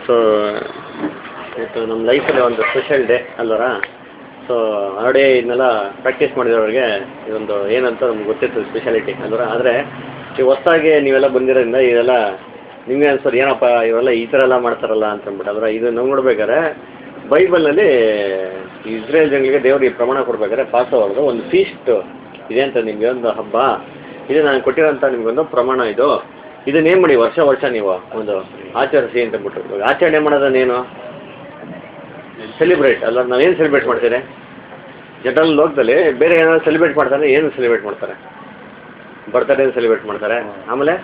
So ಇವತ್ತು ನಮ್ಮ ಲೈಫಲ್ಲಿ ಒಂದು ಸ್ಪೆಷಲ್ ಡೇ ಅಲ್ವರಾ ಸೊ ಆಲ್ರೆಡಿ ಇದನ್ನೆಲ್ಲ ಪ್ರಾಕ್ಟೀಸ್ ಮಾಡಿದವ್ರಿಗೆ ಇದೊಂದು ಏನಂತ ನಮ್ಗೆ ಗೊತ್ತಿರ್ತದೆ ಸ್ಪೆಷಾಲಿಟಿ ಅಲ್ವರ ಆದರೆ ಈ ಹೊಸ್ದಾಗಿ ನೀವೆಲ್ಲ ಬಂದಿರೋದ್ರಿಂದ ಇದೆಲ್ಲ ನಿಮಗೆ ಅನ್ಸೋದು ಏನಪ್ಪ ಇವೆಲ್ಲ ಈ ಥರ ಎಲ್ಲ ಮಾಡ್ತಾರಲ್ಲ ಅಂತ ಅಂದ್ಬಿಟ್ಟು ಅದರ ಇದು ನಾವು ನೋಡ್ಬೇಕಾದ್ರೆ ಬೈಬಲ್ನಲ್ಲಿ ಇಸ್ರೇಲ್ ಜನಗಳಿಗೆ ದೇವ್ರಿಗೆ ಪ್ರಮಾಣ ಕೊಡ್ಬೇಕಾದ್ರೆ ಪಾಸ್ ಅವ್ರದ್ದು ಒಂದು ಫೀಸ್ಟ್ ಇದೆ ಅಂತ ನಿಮಗೆ ಒಂದು ಹಬ್ಬ ಇದು ನಾನು ಕೊಟ್ಟಿರೋಂಥ ನಿಮಗೊಂದು ಪ್ರಮಾಣ ಇದು ಇದನ್ನ ಏನು ಮಾಡಿ ವರ್ಷ ವರ್ಷ ನೀವು ಒಂದು ಆಚರಿಸಿ ಅಂತ ಬಿಟ್ಟು ಇವಾಗ ಆಚರಣೆ ಮಾಡೋದನ್ನೇನು ಸೆಲಿಬ್ರೇಟ್ ಅಲ್ಲ ನಾವೇನು ಸೆಲಿಬ್ರೇಟ್ ಮಾಡ್ತೀರಿ ಜನರಲ್ ಲೋಕದಲ್ಲಿ ಬೇರೆ ಏನಾದ್ರು ಸೆಲಿಬ್ರೇಟ್ ಮಾಡ್ತಾರೆ ಏನು ಸೆಲಿಬ್ರೇಟ್ ಮಾಡ್ತಾರೆ ಬರ್ತ್ಡೇ ಸೆಲಿಬ್ರೇಟ್ ಮಾಡ್ತಾರೆ ಆಮೇಲೆ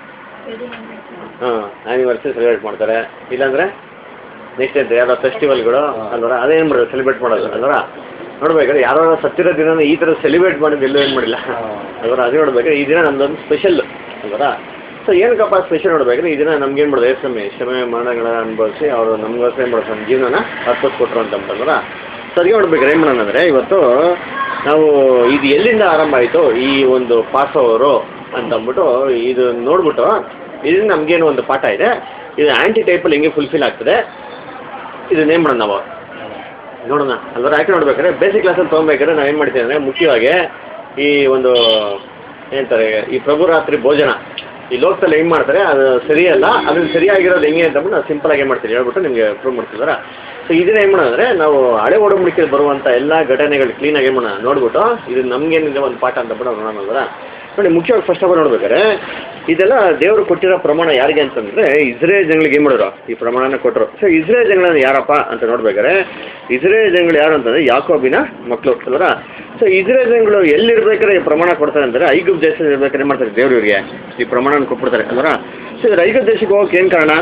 ಹಾಂ ಆ್ಯನಿವರ್ಸರಿ ಸೆಲಿಬ್ರೇಟ್ ಮಾಡ್ತಾರೆ ಇಲ್ಲಾಂದರೆ ನೆಕ್ಸ್ಟ್ ಎಂತ ಯಾರೋ ಫೆಸ್ಟಿವಲ್ಗಳು ಅಲ್ವರ ಅದೇನು ಮಾಡೋದು ಸೆಲಿಬ್ರೇಟ್ ಮಾಡೋದು ಅಲ್ವರ ನೋಡ್ಬೇಕಾದ್ರೆ ಯಾರೋ ಸತ್ತಿರೋ ದಿನ ಈ ಥರ ಸೆಲಿಬ್ರೇಟ್ ಮಾಡಿದ್ದು ಎಲ್ಲೂ ಏನು ಮಾಡಿಲ್ಲ ಅಲ್ವರ ಅದೇ ನೋಡ್ಬೇಕಾದ್ರೆ ಈ ದಿನ ನಮ್ದೊಂದು ಸ್ಪೆಷಲ್ ಅಲ್ವರ ಸೊ ಏನಕ್ಕಪ್ಪ ಸ್ಪೆಷಲ್ ನೋಡ್ಬೇಕಾದ್ರೆ ಈ ದಿನ ನಮ್ಗೆ ಏನು ಮಾಡೋದು ಏಸಮ್ಮೆ ಕ್ಷಮೆ ಮರಣಗಳ ಅನುಭವಿಸಿ ಅವರು ನಮಗೋಸ್ಕರ ಏನು ಮಾಡೋದು ನಮ್ಮ ಜೀವನನ ಅರ್ಪಿಸ್ಕೊಟ್ರು ಅಂತಂತಂದ್ರ ಸೊ ಅದಕ್ಕೆ ನೋಡ್ಬೇಕಾದ್ರೆ ಏನು ಮಾಡೋಣ ಅಂದರೆ ಇವತ್ತು ನಾವು ಇದು ಎಲ್ಲಿಂದ ಆರಂಭ ಆಯಿತು ಈ ಒಂದು ಪಾಸ್ ಓವರು ಅಂತಂದ್ಬಿಟ್ಟು ಇದು ನೋಡ್ಬಿಟ್ಟು ಇದರಿಂದ ನಮಗೇನು ಒಂದು ಪಾಠ ಇದೆ ಇದು ಆ್ಯಂಟಿ ಟೈಪಲ್ಲಿ ಹೆಂಗೆ ಫುಲ್ಫಿಲ್ ಆಗ್ತದೆ ಇದನ್ನೇನು ಮಾಡೋಣ ನಾವು ನೋಡೋಣ ಅಲ್ವರ ಯಾಕೆ ನೋಡ್ಬೇಕಾದ್ರೆ ಬೇಸಿಕ್ ಕ್ಲಾಸಲ್ಲಿ ತೊಗೊಬೇಕಾದ್ರೆ ನಾವು ಏನು ಮಾಡ್ತೀವಿ ಅಂದರೆ ಮುಖ್ಯವಾಗಿ ಈ ಒಂದು ಏನಂತಾರೆ ಈ ಪ್ರಭು ರಾತ್ರಿ ಭೋಜನ ಈ ಲೋಕದಲ್ಲಿ ಹೆಂಗೆ ಮಾಡ್ತಾರೆ ಅದು ಸರಿಯಲ್ಲ ಅದನ್ನ ಸರಿಯಾಗಿರೋದು ಹೆಂಗೆ ಅಂತಂದ್ಬಿಟ್ಟು ನಾವು ಸಿಂಪಲ್ ಆಗಿ ಏನು ಮಾಡ್ತೀವಿ ಹೇಳ್ಬಿಟ್ಟು ನಿಮಗೆ ಪ್ರೂವ್ ಮಾಡ್ತಿದಾರ ಸೊ ಇದನ್ನ ಏನು ಮಾಡೋಣ ಅಂದರೆ ನಾವು ಹಳೆ ಒಡಂಬಡಿಕೆಯಲ್ಲಿ ಬರುವಂಥ ಎಲ್ಲ ಘಟನೆಗಳು ಕ್ಲೀನಾಗಿ ಏನು ಮಾಡೋಣ ನೋಡ್ಬಿಟ್ಟು ಇದು ನಮಗೇನಿದೆ ಒಂದು ಪಾಠ ಅಂತ ಬಿಟ್ಟು ನೋಡೋಣ ಅಲ್ವರ ನೋಡಿ ಮುಖ್ಯವಾಗಿ ಫಸ್ಟ್ ಆಫ್ ಆಲ್ ನೋಡ್ಬೇಕಾದ್ರೆ ಇದೆಲ್ಲ ದೇವರು ಕೊಟ್ಟಿರೋ ಪ್ರಮಾಣ ಯಾರಿಗೆ ಅಂತಂದ್ರೆ ಇಸ್ರೇಲ್ ಜನಗಳಿಗೆ ಏನು ಮಾಡಿದ್ರು ಈ ಪ್ರಮಾಣನ ಕೊಟ್ಟರು ಸೊ ಇಸ್ರೇಲ್ ಜನಗಳನ್ನ ಯಾರಪ್ಪ ಅಂತ ನೋಡ್ಬೇಕಾದ್ರೆ ಇಸ್ರೇಲ್ ಜನಗಳು ಯಾರು ಅಂತಂದ್ರೆ ಯಾಕೋಬಿನ ಮಕ್ಕಳು ಅಲ್ವರ ಸೊ ಇಸ್ರೇಲ್ ಜನಗಳು ಎಲ್ಲಿರ್ಬೇಕಾದ್ರೆ ಈ ಪ್ರಮಾಣ ಕೊಡ್ತಾರೆ ಅಂದರೆ ಐಗುಪ್ ದೇಶದಲ್ಲಿ ಇರ್ಬೇಕಾದ್ರೆ ಏನು ಮಾಡ್ತಾರೆ ದೇವ್ರು ಇವರಿಗೆ ಈ ಪ್ರಮಾಣನ ಕೊಟ್ಬಿಡ್ತಾರೆ ಅಲ್ವರ ಸೊ ಇದ್ರ ಐಗುಪ್ ದೇಶಕ್ಕೆ ಹೋಗಕ್ಕೆ ಏನು ಕಾರಣ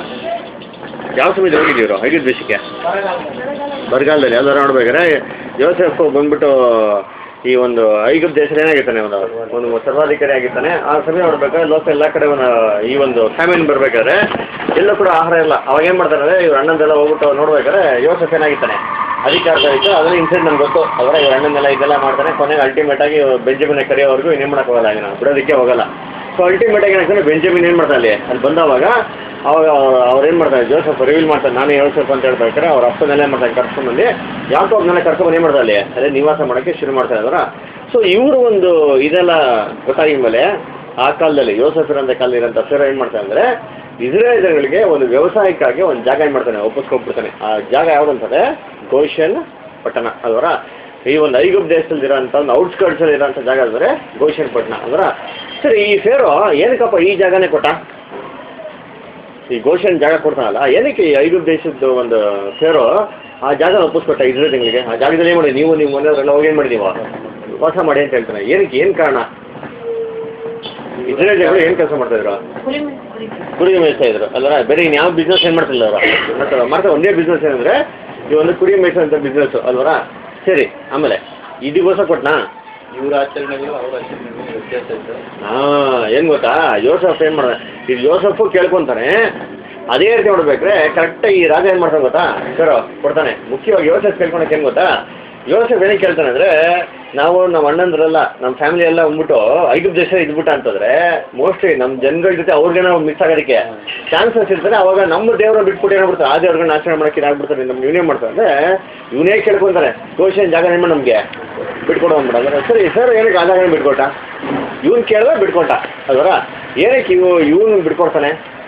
ಯಾವ ಸಮಯದಲ್ಲಿ ಹೋಗಿದ್ದೀವ್ರು ಐಗುಪ್ ದೇಶಕ್ಕೆ ಬರಗಾಲದಲ್ಲಿ ಎಲ್ಲರೂ ನೋಡ್ಬೇಕಾದ್ರೆ ಯೋಸೆಫ್ ಬಂದ್ಬಿಟ್ಟು ಈ ಒಂದು ಐಗುಪ್ತ ದೇಶದಲ್ಲಿ ಏನಾಗಿರ್ತಾನೆ ಅವನು ಒಂದು ಸರ್ವಾಧಿಕಾರಿ ಆಗಿರ್ತಾನೆ ಆ ಸಮಯ ನೋಡ್ಬೇಕಾದ್ರೆ ಲೋಕ ಎಲ್ಲ ಕಡೆ ಒಂದು ಈ ಒಂದು ಫ್ಯಾಮಿನ್ ಬರ್ಬೇಕಾದ್ರೆ ಎಲ್ಲ ಕೂಡ ಆಹಾರ ಇಲ್ಲ ಅವಾಗ ಏನು ಮಾಡ್ತಾರೆ ಅಂದರೆ ಇವ್ರ ಅಣ್ಣಂದೆಲ್ಲ ಹೋಗ್ಬಿಟ್ಟು ನೋಡ್ಬೇಕಾದ್ರೆ ಯೋಸೆಫ್ ಏನಾಗಿರ್ತಾನೆ ಅಧಿಕಾರ ಇತ್ತು ಅದನ್ನ ಇನ್ಸಿಡೆಂಟ್ ನಮ್ಗೆ ಗೊತ್ತು ಅವರ ಇವ್ರ ಅಣ್ಣನೆಲ್ಲ ಇದೆಲ್ಲ ಮಾಡ್ತಾನೆ ಕೊನೆಗೆ ಅಲ್ಟಿಮೇಟ್ ಆಗಿ ಬೆಂಜಮಿನ ಕರೆಯೋವರೆಗೂ ಇನ್ನೇನು ಮಾಡೋಕ್ಕಾಗಲ್ಲ ಈಗ ನಾವು ಬಿಡೋದಕ್ಕೆ ಹೋಗಲ್ಲ ಸೊ ಅಲ್ಟಿಮೇಟ್ ಆಗಿ ಏನಾಗ್ತಾನೆ ಬೆಂಜಮಿನ್ ಏನು ಮಾಡ್ತಾನೆ ಅಲ್ಲಿ ಅಲ್ಲಿ ಬಂದವಾಗ ಅವಾಗ ಅವ್ರು ಏನು ಮಾಡ್ತಾರೆ ಜೋಸಫ್ ರಿವೀಲ್ ಮಾಡ್ತಾರೆ ನಾನು ಯೋಸೆಫ್ ಅಂತ ಹೇಳ್ಬೇಕಾದ್ರೆ ಅವ್ರ ಅಪ್ಪನೆಲ್ಲ ಏನು ಮಾಡ್ತಾರೆ ಕರ್ಕೊಂಡ್ಬಂದು ಯಾಕೋಬ್ನೆಲ್ಲ ಕರ್ಕೊಂಡ್ಬಂದು ಏನು ಮಾಡ್ತಾರೆ ಅಲ್ಲಿ ಅದೇ ನಿವಾಸ ಮಾಡೋಕ್ಕೆ ಶುರು ಮಾಡ್ತಾರೆ ಅದರ ಸೊ ಇವರು ಒಂದು ಇದೆಲ್ಲ ಗೊತ್ತಾಗಿದ ಮೇಲೆ ಆ ಕಾಲದಲ್ಲಿ ಯೋಸೆಫ್ ಇರೋಂಥ ಕಾಲದಲ್ಲಿ ಇರೋಂಥ ಫೇರೋ ಏನು ಮಾಡ್ತಾರೆ ಅಂದರೆ ಇಸ್ರೇಲ್ ಜನಗಳಿಗೆ ಒಂದು ವ್ಯವಸಾಯಕ್ಕಾಗಿ ಒಂದು ಜಾಗ ಏನು ಮಾಡ್ತಾನೆ ಒಪ್ಪಿಸ್ಕೊಂಡ್ಬಿಡ್ತಾನೆ ಆ ಜಾಗ ಯಾವುದಂತಾರೆ ಗೋಷನ್ ಪಟ್ಟಣ ಅಲ್ವರ ಈ ಒಂದು ಐಗುಪ್ ದೇಶದಲ್ಲಿ ಇರೋಂಥ ಒಂದು ಔಟ್ಸ್ಕರ್ಟ್ಸಲ್ಲಿ ಇರೋಂಥ ಜಾಗ ಅಂದರೆ ಗೋಷನ್ ಪಟ್ಟಣ ಅಲ್ವರ ಸರಿ ಈ ಫೇರೋ ಏನಕ್ಕಪ್ಪ ಈ ಜಾಗನೇ ಕೊಟ್ಟ ಈ ಗೋಷನ್ ಜಾಗ ಕೊಡ್ತಾನಲ್ಲ ಏನಕ್ಕೆ ಈ ಐದು ದೇಶದ ಒಂದು ಫೇರೋ ಆ ಜಾಗ ಒಪ್ಪಿಸ್ಕೊಟ್ಟ ಇಸ್ರೇಲ್ ತಿಂಗಳಿಗೆ ಆ ಜಾಗದಲ್ಲಿ ಏನು ಮಾಡಿ ನೀವು ನೀವು ಮನೆಯವರೆಲ್ಲ ಹೋಗಿ ಏನು ಮಾಡಿ ನೀವು ವಾಸ ಮಾಡಿ ಅಂತ ಹೇಳ್ತಾನೆ ಏನಕ್ಕೆ ಏನು ಕಾರಣ ಇಸ್ರೇಲ್ ಜನಗಳು ಏನು ಕೆಲಸ ಮಾಡ್ತಾ ಇದ್ರು ಕುರಿ ಮೇಯಿಸ್ತಾ ಇದ್ರು ಅಲ್ವಾ ಬೇರೆ ಇನ್ನು ಯಾವ ಬಿಸ್ನೆಸ್ ಏನು ಮಾಡ್ತಿಲ್ಲ ಅವರು ಮಾಡ್ತಾರೆ ಮಾಡ್ತಾರೆ ಒಂದೇ ಬಿಸ್ನೆಸ್ ಏನಂದರೆ ಈ ಒಂದು ಕುರಿ ಮೇಯಿಸೋಂಥ ಬಿಸ್ನೆಸ್ ಅಲ್ವರ ಸರಿ ಆಮೇಲೆ ಇದಕ್ಕೋಸ್ಕರ ಕೊಟ್ನಾ ಇವ್ರ ಆಚರಣೆಗಳು ಅವ್ರ ಆಚರಣೆಗಳು ವ್ಯತ್ಯಾಸ ಇದೆ ಹಾಂ ಏನು ಗೊತ್ತಾ ಯೋಸಫ್ ಏನು ಮಾಡ್ದ ಇದು ಯೋಸಫು ಕೇಳ್ಕೊಂತಾನೆ ಅದೇ ರೀತಿ ನೋಡ್ಬೇಕ್ರೆ ಕರೆಕ್ಟಾಗಿ ಈ ರಾಜ ಏನು ಮಾಡ್ತಾನೆ ಗೊತ್ತಾ ಸರ್ ಕೊಡ್ತಾನೆ ಮುಖ್ಯವಾಗಿ ಯೋಸಫ್ ಕೇಳ್ಕೊಳಕ್ಕೆ ಏನು ಗೊತ್ತಾ ಯೋಸಫ್ ಏನಕ್ಕೆ ಕೇಳ್ತಾನೆ ಅಂದರೆ ನಾವು ನಮ್ಮ ಅಣ್ಣಂದ್ರಲ್ಲ ನಮ್ಮ ಫ್ಯಾಮಿಲಿ ಎಲ್ಲ ಬಂದ್ಬಿಟ್ಟು ಐದು ದೇಶ ಇದ್ಬಿಟ್ಟ ಅಂತಂದ್ರೆ ಮೋಸ್ಟ್ಲಿ ನಮ್ಮ ಜನಗಳ ಜೊತೆ ಅವ್ರಿಗೆ ನಾವು ಮಿಸ್ ಆಗೋದಕ್ಕೆ ಚಾನ್ಸಸ್ ಇರ್ತಾರೆ ಅವಾಗ ನಮ್ಮ ದೇವ್ರ ಬಿಟ್ಬಿಟ್ಟು ಏನಾಗ್ಬಿಡ್ತಾರೆ ಆ ದೇವ್ರನ್ನ ಆಚರಣೆ ಮಾಡೋಕ್ಕೆ ಇದಾಗ್ಬಿಡ್ತಾರೆ ನಮ್ಮ ಇವನೇ ಮಾಡ್ತಾರೆ ಅಂದರೆ ಇವನೇ ಕೇಳ್ಕೊಂತಾರೆ ಗೋಷನ್ ಜಾಗ ನಿಮ್ಮ ನಮಗೆ ಬಿಟ್ಕೊಡು ಅಂದ್ಬಿಡ ಅಂದ್ರೆ ಸರಿ ಸರ್ ಏನಕ್ಕೆ ಆ ಜಾಗ ಬಿಟ್ಕೊಟ್ಟ ಇವ್ನು ಕೇಳಿದ್ರೆ ಬಿಟ್ಕೊಟ್ಟ ಅದರ ಏನಕ್ಕೆ ಇವು ಇವನು ಬಿಟ್ಕೊಡ್ತಾನೆ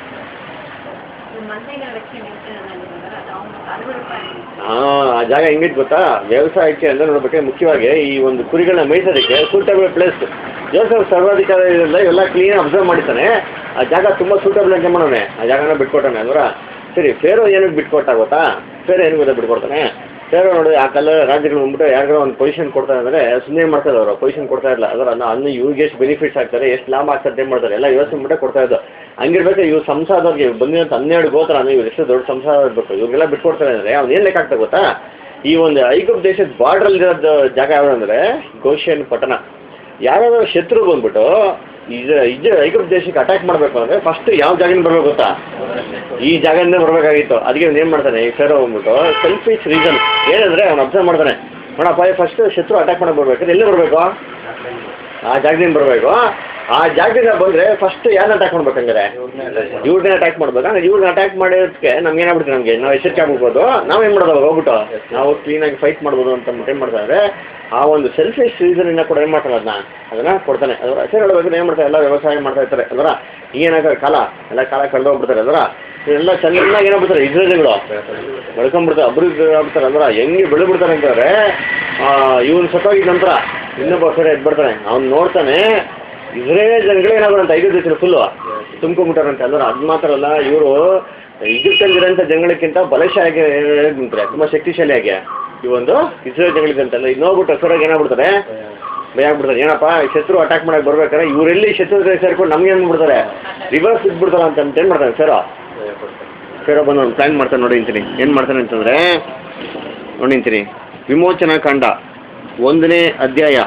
ಹಾಂ ಆ ಜಾಗ ಹೆಂಗಿತ್ತು ಗೊತ್ತಾ ವ್ಯವಸಾಯಕ್ಕೆ ಅಂದರೆ ನೋಡ್ಬೇಕಾದ್ರೆ ಮುಖ್ಯವಾಗಿ ಈ ಒಂದು ಕುರಿಗಳನ್ನ ಮೇಯಿಸೋದಕ್ಕೆ ಸೂಟಬಲ್ ಪ್ಲೇಸ್ ಜೋಸಫ್ ಸರ್ವಾಧಿಕಾರ ಇರೋದ್ರಿಂದ ಎಲ್ಲ ಕ್ಲೀನ್ ಅಬ್ಸರ್ವ್ ಮಾಡಿದ್ದಾನೆ ಆ ಜಾಗ ತುಂಬ ಸೂಟಬಲ್ ಅಂತ ಮಾಡೋನೆ ಆ ಜಾಗನ ಬಿಟ್ಕೊಟ್ಟಾನೆ ಅಲ್ವರ ಸರಿ ಫೇರೋ ಏನಕ್ಕೆ ಬಿಟ್ಕೊಟ್ಟ ಗೊತ್ತಾ ಫೇರೋ ಏನು ಗೊತ್ತಾ ಬಿಟ್ಕೊಡ್ತಾನೆ ಫೇರೋ ನೋಡಿ ಆ ಕಾಲ ರಾಜ್ಯಗಳು ಬಂದ್ಬಿಟ್ಟು ಯಾರಿಗಾರ ಒಂದು ಪೊಸಿಷನ್ ಕೊಡ್ತಾರೆ ಅಂದರೆ ಸುಮ್ಮನೆ ಮಾಡ್ತಾರೆ ಅವರು ಪೊಸಿಷನ್ ಕೊಡ್ತಾ ಇಲ್ಲ ಅದರ ಅನ್ನು ಇವ್ರಿಗೆ ಎಷ್ಟು ಬೆನಿಫಿಟ್ಸ್ ಆಗ್ತಾರೆ ಎಷ್ಟು ಲಾಭ ಆಗ್ತದೆ ಏನು ಮಾಡ್ತಾರೆ ಎಲ್ಲ ಯೋಚನೆ ಬಿಟ್ಟೆ ಕೊಡ್ತಾ ಇದ್ದು ಹಂಗಿರ್ಬೇಕು ಇವ್ರು ಸಂಸಾರದವ್ರಿಗೆ ಬಂದಿರೋಂಥ ಹನ್ನೆರಡು ಗೋತ್ರ ಅಂದ್ರೆ ಇವ್ರು ಎಷ್ಟು ದೊಡ್ಡ ಸಂಸಾರ ಇರಬೇಕು ಇವ್ರಿಗೆಲ್ಲ ಬಿಟ್ಕೊಡ್ತಾರೆ ಅಂದರೆ ಅವ್ನು ಏನು ಲೆಕ್ಕ ಆಗ್ತದೆ ಗೊತ್ತಾ ಈ ಒಂದು ಐಗುಪ್ ದೇಶದ ಬಾರ್ಡ್ರಲ್ಲಿರೋದು ಜಾಗ ಯಾವುದು ಅಂದರೆ ಗೋಷಿಯನ್ ಪಟ್ಟಣ ಯಾವ್ಯಾವ ಶತ್ರು ಬಂದ್ಬಿಟ್ಟು ಇಜ ಇಜ ಐಗುಪ್ತ ದೇಶಕ್ಕೆ ಅಟ್ಯಾಕ್ ಮಾಡಬೇಕು ಅಂದರೆ ಫಸ್ಟ್ ಯಾವ ಜಾಗದಿಂದ ಬರಬೇಕು ಗೊತ್ತಾ ಈ ಜಾಗದಿಂದ ಬರಬೇಕಾಗಿತ್ತು ಅದಕ್ಕೆ ಅವ್ನು ಏನು ಮಾಡ್ತಾನೆ ಈ ಫೇರೋ ಬಂದ್ಬಿಟ್ಟು ಸೆಲ್ಫಿಶ್ ರೀಸನ್ ಏನಂದರೆ ಅವ್ನು ಅಬ್ಸರ್ವ್ ಮಾಡ್ತಾನೆ ನೋಡಪ್ಪ ಫಸ್ಟ್ ಶತ್ರು ಅಟ್ಯಾಕ್ ಮಾಡಕ್ಕೆ ಬರ್ಬೇಕಾದ್ರೆ ಎಲ್ಲಿ ಬರಬೇಕು ಆ ಜಾಗದಿಂದ ಬರಬೇಕು ಆ ಜಾಗದಿಂದ ಬಂದರೆ ಫಸ್ಟ್ ಯಾರನ್ನ ಅಟ್ಯಾಕ್ ಮಾಡ್ಬೇಕಂದ್ರೆ ಇವ್ರನ್ನೇ ಅಟ್ಯಾಕ್ ಮಾಡ್ಬೇಕು ಅಂದ್ರೆ ಇವ್ರನ್ನ ಅಟ್ಯಾಕ್ ಮಾಡೋದಕ್ಕೆ ನಮ್ಗೆ ಏನಾಗ್ಬಿಡ್ತೀವಿ ನಮಗೆ ನಾವು ಎಚ್ಚರಿಕೆ ಆಗ್ಬಿಡ್ಬೋದು ನಾವು ಏನು ಮಾಡೋದು ಅವಾಗ ಹೋಗ್ಬಿಟ್ಟು ನಾವು ಕ್ಲೀನಾಗಿ ಫೈಟ್ ಮಾಡ್ಬೋದು ಅಂತ ಅಂದ್ಬಿಟ್ಟು ಏನು ಮಾಡ್ತಾ ಇದ್ದಾರೆ ಆ ಒಂದು ಸೆಲ್ಫಿಶ್ ರೀಸನಿಂದ ಕೂಡ ಏನು ಮಾಡ್ತಾರೆ ಅದನ್ನ ಅದನ್ನ ಕೊಡ್ತಾನೆ ಅದರ ಹೆಸರು ಹೇಳ್ಬೇಕು ಏನು ಮಾಡ್ತಾರೆ ಎಲ್ಲ ವ್ಯವಸಾಯ ಮಾಡ್ತಾ ಇರ್ತಾರೆ ಅದರ ಏನಾಗ್ತಾರೆ ಕಾಲ ಎಲ್ಲ ಕಾಲ ಕಳೆದು ಹೋಗ್ಬಿಡ್ತಾರೆ ಅದರ ಎಲ್ಲ ಚೆನ್ನಾಗಿ ಏನಾಗ್ಬಿಡ್ತಾರೆ ಇಸ್ರೇಲಿಗಳು ಬೆಳ್ಕೊಂಡ್ಬಿಡ್ತಾರೆ ಅಭಿವೃದ್ಧಿ ಆಗ್ಬಿಡ್ತಾರೆ ಅಂದ್ರೆ ಹೆಂಗೆ ಬೆಳೆಬಿಡ್ತಾರೆ ಅಂತಂದ್ರೆ ಇವನು ಸತ್ತೋಗಿದ ನಂತರ ಇನ್ನೊಬ್ಬ ಸರಿ ಎದ್ಬಿಡ್ತಾನೆ ಅವ್ನು ನೋಡ್ತಾನೆ ಇಸ್ರೇಲ್ ಜನಗಳು ಏನಾಗೋದಂತ ಐದು ದಿವಸ ಫುಲ್ಲು ತುಂಬ್ಕೊಂಡ್ಬಿಟ್ಟಾರಂತೆ ಅಂದ್ರೆ ಅದು ಮಾತ್ರ ಅಲ್ಲ ಇವರು ಈಜಿಪ್ಟಲ್ಲಿರೋಂಥ ಜನಗಳಕ್ಕಿಂತ ಬಲಶಾಲಿಯಾಗಿ ನಿಂತಾರೆ ತುಂಬ ಶಕ್ತಿಶಾಲಿಯಾಗಿ ಈ ಒಂದು ಇಸ್ರೇಲ್ ಜನಗಳಿಗಂತಲ್ಲ ಇದು ನೋಡ್ಬಿಟ್ಟು ಸರಾಗಿ ಏನಾಗ್ಬಿಡ್ತಾರೆ ಭಯ ಆಗ್ಬಿಡ್ತಾರೆ ಏನಪ್ಪ ಈ ಶತ್ರು ಅಟ್ಯಾಕ್ ಮಾಡಕ್ಕೆ ಬರ್ಬೇಕಾದ್ರೆ ಇವರೆಲ್ಲಿ ಶತ್ರು ಜೊತೆ ಸೇರ್ಕೊಂಡು ನಮ್ಗೆ ಏನು ಮಾಡ್ಬಿಡ್ತಾರೆ ರಿವರ್ಸ್ ಬಿಟ್ಬಿಡ್ತಾರೆ ಅಂತ ಏನು ಮಾಡ್ತಾರೆ ಸರ್ ಫೇರೋ ಬಂದು ಒಂದು ಪ್ಲ್ಯಾನ್ ಮಾಡ್ತಾನೆ ನೋಡಿ ಅಂತೀನಿ ಏನು ಮಾಡ್ತಾನೆ ಅಂತಂದರೆ ನೋಡಿ ಅಂತೀನಿ ವಿಮೋಚನಾ ಕಾಂಡ ಒಂದನೇ ಅಧ್ಯಾಯ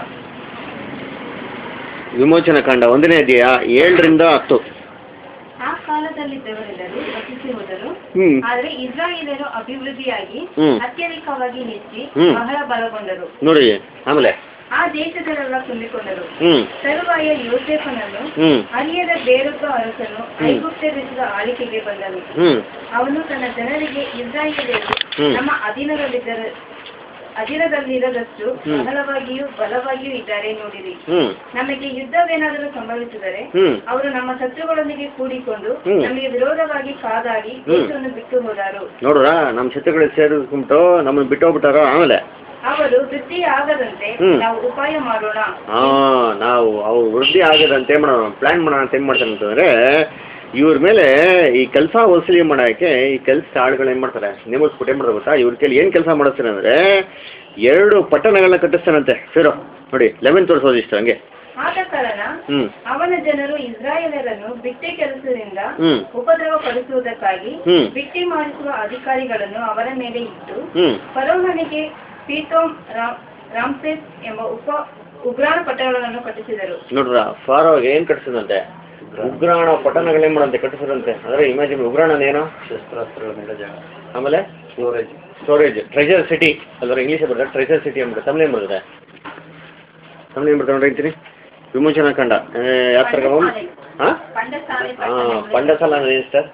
ವಿಮೋಚನಾ ಕಾಂಡ ಒಂದನೇ ಅಧ್ಯಾಯ ಏಳರಿಂದ ಹತ್ತು ಆ ಕಾಲದಲ್ಲಿದ್ದವರೆಲ್ಲರೂ ನಶಿಸಿ ಹೋದರು ಹ್ಞೂ ಆದರೆ ಇಸ್ರಾಯೇಲರು ಅಭಿವೃದ್ಧಿಯಾಗಿ ಹ್ಮ್. ಅತ್ಯಧಿಕವಾಗಿ ಹೆಚ್ಚಿ ಹ್ಮ್. ಬಹಳ ಬಲಗೊಂಡರು ನೋಡಿ ಆಮೇಲೆ ಆ ದೇಶದಲ್ಲೆಲ್ಲ ತುಂಬಿಕೊಂಡರು ಹ್ಞೂ ತರುವಾಯ ಯೋಸೇಫನನ್ನು ಹ್ಞೂ ಅರಿಯದ ಬೇರೊಬ್ಬ ಅರಸನು ಐಗುಪ್ತ ದೇಶದ ಆಳಿಕೆಗೆ ಬಂದನು ಹ್ಞೂ ಅವನು ತನ್ನ ಜನರಿಗೆ ಇಸ್ರಾಯೇಲರು ಹ್ಮ್. ನಮ್ಮ ಅಧೀನದಲ್ಲಿದ್ದರೆ ಅಧೀನದಲ್ಲಿರದಷ್ಟು ಹ್ಮ್. ಬಹಳವಾಗಿಯೂ ಬಲವಾಗಿಯೂ ಇದ್ದಾರೆ ನೋಡಿರಿ ಹ್ಞೂ ನಮಗೆ ಯುದ್ಧವೇನಾದರೂ ಸಂಭವಿಸಿದರೆ ಹ್ಞೂ ಅವರು ನಮ್ಮ ಶತ್ರುಗಳೊಂದಿಗೆ ಕೂಡಿಕೊಂಡು ಹ್ಮ್. ನಮಗೆ ವಿರೋಧವಾಗಿ ಕಾದಾಗಿ ಹ್ಮ್. ದೇಶವನ್ನು ಬಿಟ್ಟು ಹೋದರು ನೋಡ್ರಾ ನಮ್ಮ ಶತ್ರುಗಳಿಗೆ ಸೇರಿಸ್ಬಿಟ್ಟು ನಮ್ಮನ್ನು ಬಿಟ್ಟು ಹೋಗ್ಬಿಟ್ಟಾರ ಆಮೇಲೆ ಅವರು ವೃದ್ಧಿ ಆಗದಂತೆ ಹ್ಮ್. ನಾವು ಉಪಾಯ ಮಾಡೋಣ ಹಾಂ ನಾವು ಅವ್ರು ವೃದ್ಧಿ ಆಗದಂತೆ ಏನು ಮಾಡೋಣ ಪ್ಲ್ಯಾನ್ ಮಾಡೋಣ ಅಂತ ಏನು ಮಾಡ್ತಾರೆ ಅಂತಂದರೆ ಇವ್ರ ಮೇಲೆ ಈ ಕೆಲಸ ವಸೂಲಿ ಮಾಡೋಕ್ಕೆ ಈ ಕೆಲಸ ಆಳುಗಳು ಏನು ಮಾಡ್ತಾರೆ ನೇಮಿಸ್ಬಿಟ್ಟು ಏನು ಮಾಡ್ತಾರೆ ಗೊತ್ತಾ ಇವ್ರ ಕೈಲಿ ಏನು ಕೆಲಸ ಮಾಡಿಸ್ತಾರೆ ಅಂದರೆ ಎರಡು ಪಟ್ಟಣಗಳನ್ನ ಕಟ್ಟಿಸ್ತಾನಂತೆ ಫಿರೋ ನೋಡಿ ಲೆವೆನ್ ತೋರಿಸೋದು ಇಷ್ಟು ಹಂಗೆ ಆದ ಕಾರಣ ಹ್ಞೂ ಅವನ ಜನರು ಇಸ್ರಾಯೇಲರನ್ನು ಬಿಟ್ಟೆ ಕೆಲಸದಿಂದ ಹ್ಞೂ ಉಪದ್ರವ ಪಡಿಸುವುದಕ್ಕಾಗಿ ಹ್ಮ್. ಬಿಟ್ಟಿ ಮಾಡಿಸುವ ಅಧಿಕಾರಿಗಳನ್ನು ಅವರ ಮೇಲೆ ಇಟ್ಟು ಹ್ಞೂ ಫರೋಹನಿಗೆ ಪೀತೋಮ್ ರಾಮ್- ರಾಮ್ಸೆಸ್ ಎಂಬ ಉಪ ಉಗ್ರಾಣ ಪಟ್ಟಣಗಳನ್ನು ಕಟ್ಟಿಸಿದರು ನೋಡ್ರ ಫಾರೋಗೆ ಏನು ಕಟ್ಟಿಸಿದಂತೆ ಉಗ್ರಾಣ ಪಟ್ಟಣಗಳೇನು ಮಾಡಂತೆ ಕಟ್ಟಿಸಿದಂತೆ ಅಂದರೆ ಇಮ್ಯಾಜಿನ್ ಉಗ್ರಾಣ ಏನು ಶಸ್ತ್ರಾಸ್ತ್ರಗಳನ್ನೆಲ್ಲ ಜಾಗ ಆಮೇಲೆ ಸ್ಟೋರೇಜ್ ಸ್ಟೋರೇಜ್ ಟ್ರೆಜರ್ ಸಿಟಿ ಅಲ್ವರ ಇಂಗ್ಲೀಷ್ ಬರ್ತದೆ ಟ್ರೆಜರ್ ಸಿಟಿ ಅಂದ್ಬಿಟ್ಟು ತಮಿಳು ಏನು ಬರ್ತದೆ ತಮಿಳು ಏನು ಬರ್ತದೆ ನೋಡಿ ಅಂತೀನಿ ವಿಮೋಚನಾ ಕಂಡ ಯಾವ ಥರ ಹಾಂ ಪಂಡಸಾಲೆ ಹಾಂ ಪಂಡಸಾಲ ಅಂದ್ರೆ ಏನು ಸರ್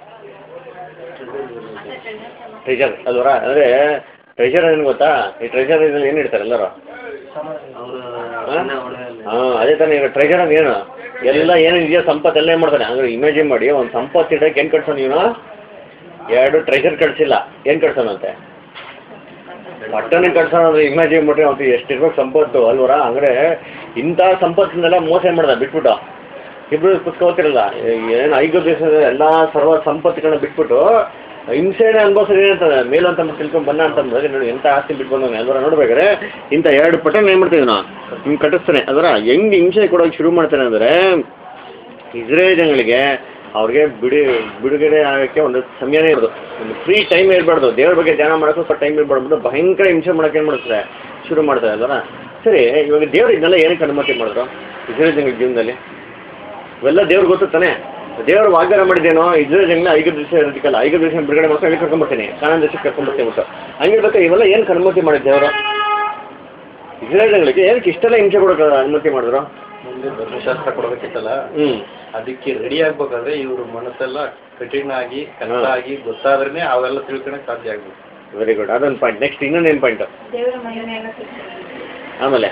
ಟ್ರೆಜರ್ ಅಲ್ವರ ಅಂದರೆ ಟ್ರೆಜರ್ ಏನು ಗೊತ್ತಾ ಈ ಟ್ರೆಜರ್ ಇದ್ರಲ್ಲಿ ಏನು ಇಡ್ತಾರೆ ಎಲ್ಲರೂ ಅವರು ಹಾಂ ಅದೇ ತಾನೇ ಈಗ ಟ್ರೆಜರ್ ಅಂದ್ರೆ ಏನು ಎಲ್ಲ ಏನು ಇದೆಯೋ ಸಂಪತ್ತು ಎಲ್ಲ ಏನು ಮಾಡ್ತಾನೆ ಅಂದ್ರೆ ಇಮೇಜಿನ್ ಮಾಡಿ ಒಂದು ಸಂಪತ್ತು ಇಡಕ್ಕೆ ಏನು ಕಟ್ಸೋನು ಇವನು ಎರಡು ಟ್ರೆಜರ್ ಕಟ್ಸಿಲ್ಲ ಏನು ಕಟ್ಸೋನಂತೆ ಪಟ್ಟಣ ಕಟ್ಸೋಣ ಅಂದ್ರೆ ಇಮ್ಯಾಜಿನ್ ಮಾಡ್ರಿ ಅವ್ನು ಎಷ್ಟಿರ್ಬೇಕು ಸಂಪತ್ತು ಅಲ್ವರ ಅಂದ್ರೆ ಇಂಥ ಸಂಪತ್ತಿನೆಲ್ಲ ಮೋಸ ಏನು ಮಾಡ್ದ ಬಿಟ್ಬಿಟ್ಟು ಇಬ್ರು ಕುತ್ಕೋತಿರಲ್ಲ ಏನು ಐದು ದೇಶದ ಎಲ್ಲ ಸರ್ವ ಸಂಪತ್ತುಗಳನ್ನ ಬಿಟ್ಬಿಟ್ಟು ಹಿಂಸೆನೇ ಅನ್ಭವಿಸೋದು ಏನಂತಂದ್ರೆ ಮೇಲು ಅಂತ ತಿಳ್ಕೊಂಡು ಬಂದ ಅಂತಂದ್ರೆ ನೋಡಿ ಎಂಥ ಆಸ್ತಿ ಬಿಟ್ಟು ಬಂದವನು ಅಲ್ವರ ನೋಡ್ಬೇಕಾದ್ರೆ ಇಂಥ ಎರಡು ಪಟ್ಟಣ ಏನು ಮಾಡ್ತೀವಿ ನಾವು ಹಿಂಗೆ ಕಟ್ಟಿಸ್ತಾನೆ ಅದರ ಹೆಂಗೆ ಹಿಂಸೆ ಕೊಡೋಕೆ ಶುರು ಮಾಡ್ತಾನೆ ಅಂದರೆ ಇಸ್ರೇಲ್ ಜನಗಳಿಗೆ ಅವ್ರಿಗೆ ಬಿಡಿ ಬಿಡುಗಡೆ ಆಗೋಕ್ಕೆ ಒಂದು ಸಮಯನೇ ಇರೋದು ಒಂದು ಫ್ರೀ ಟೈಮ್ ಇರಬಾರ್ದು ದೇವ್ರ ಬಗ್ಗೆ ಧ್ಯಾನ ಮಾಡೋಕ್ಕೂ ಸ್ವಲ್ಪ ಟೈಮ್ ಇರಬಾರ್ದು ಭಯಂಕರ ಹಿಂಸೆ ಮಾಡೋಕೆ ಏನು ಮಾಡ್ತಾರೆ ಶುರು ಮಾಡ್ತಾರೆ ಅಲ್ವರ ಸರಿ ಇವಾಗ ದೇವ್ರು ಇದನ್ನೆಲ್ಲ ಏನಕ್ಕೆ ಅನುಮತಿ ಮಾಡಿದ್ರು ಇಸ್ರೇಲ್ ಜನಗಳ ಜೀವನದಲ್ಲಿ ಇವೆಲ್ಲ ದೇವ್ರಿಗೆ ಗೊತ್ತು ತಾನೆ ದೇವರು ವಾಗ್ದಾನ ಮಾಡಿದ್ದೇನೋ ಇಸ್ರೇಲ್ ಜನಗಳ ಐದು ದಿವಸ ಇರೋದಕ್ಕಲ್ಲ ಐದು ದಿವಸ ಬಿಡುಗಡೆ ಮಾಡ್ಕೊಂಡು ಹೇಳಿ ಕರ್ಕೊಂಡ್ಬರ್ತೀನಿ ಕಾನೂನು ದೇಶಕ್ಕೆ ಕರ್ಕೊಂಡ್ಬರ್ತೀನಿ ಬಿಟ್ಟು ಹಂಗಿರ್ಬೇಕು ಇವೆಲ್ಲ ಏನಕ್ಕೆ ಅನುಮತಿ ಮಾಡಿದ್ದು ದೇವರು ಇಸ್ರೇಲ್ ಜನಗಳಿಗೆ ಏನಕ್ಕೆ ಇಷ್ಟೆಲ್ಲ ಹಿಂಸೆ ಕೊಡೋಕೆ ಅನುಮತಿ ಮಾಡಿದ್ರು ಮುಂದೆ ಧರ್ಮಶಾಸ್ತ್ರ ಕೊಡಬೇಕಿತ್ತಲ್ಲ ಹ್ಞೂ ಅದಕ್ಕೆ ರೆಡಿ ಆಗ್ಬೇಕಾದ್ರೆ ಇವ್ರ ಮನಸ್ಸೆಲ್ಲ ಕಠಿಣ ಆಗಿ ಕಷ್ಟ ಆಗಿ ಗೊತ್ತಾದ್ರೇನೆ ಅವೆಲ್ಲ ತಿಳ್ಕೊಳಕ್ ಸಾಧ್ಯ ಆಗ್ಬೇಕು ವೆರಿ ಗುಡ್ ಅದೊಂದು ಪಾಯಿಂಟ್ ನೆಕ್ಸ್ಟ್ ಇನ್ನೊಂದು ಏನು ಪಾಯಿಂಟು ದೇವರ ಮಹಿಮೆಯನ್ನು ಸಿಗ್ತದೆ ಆಮೇಲೆ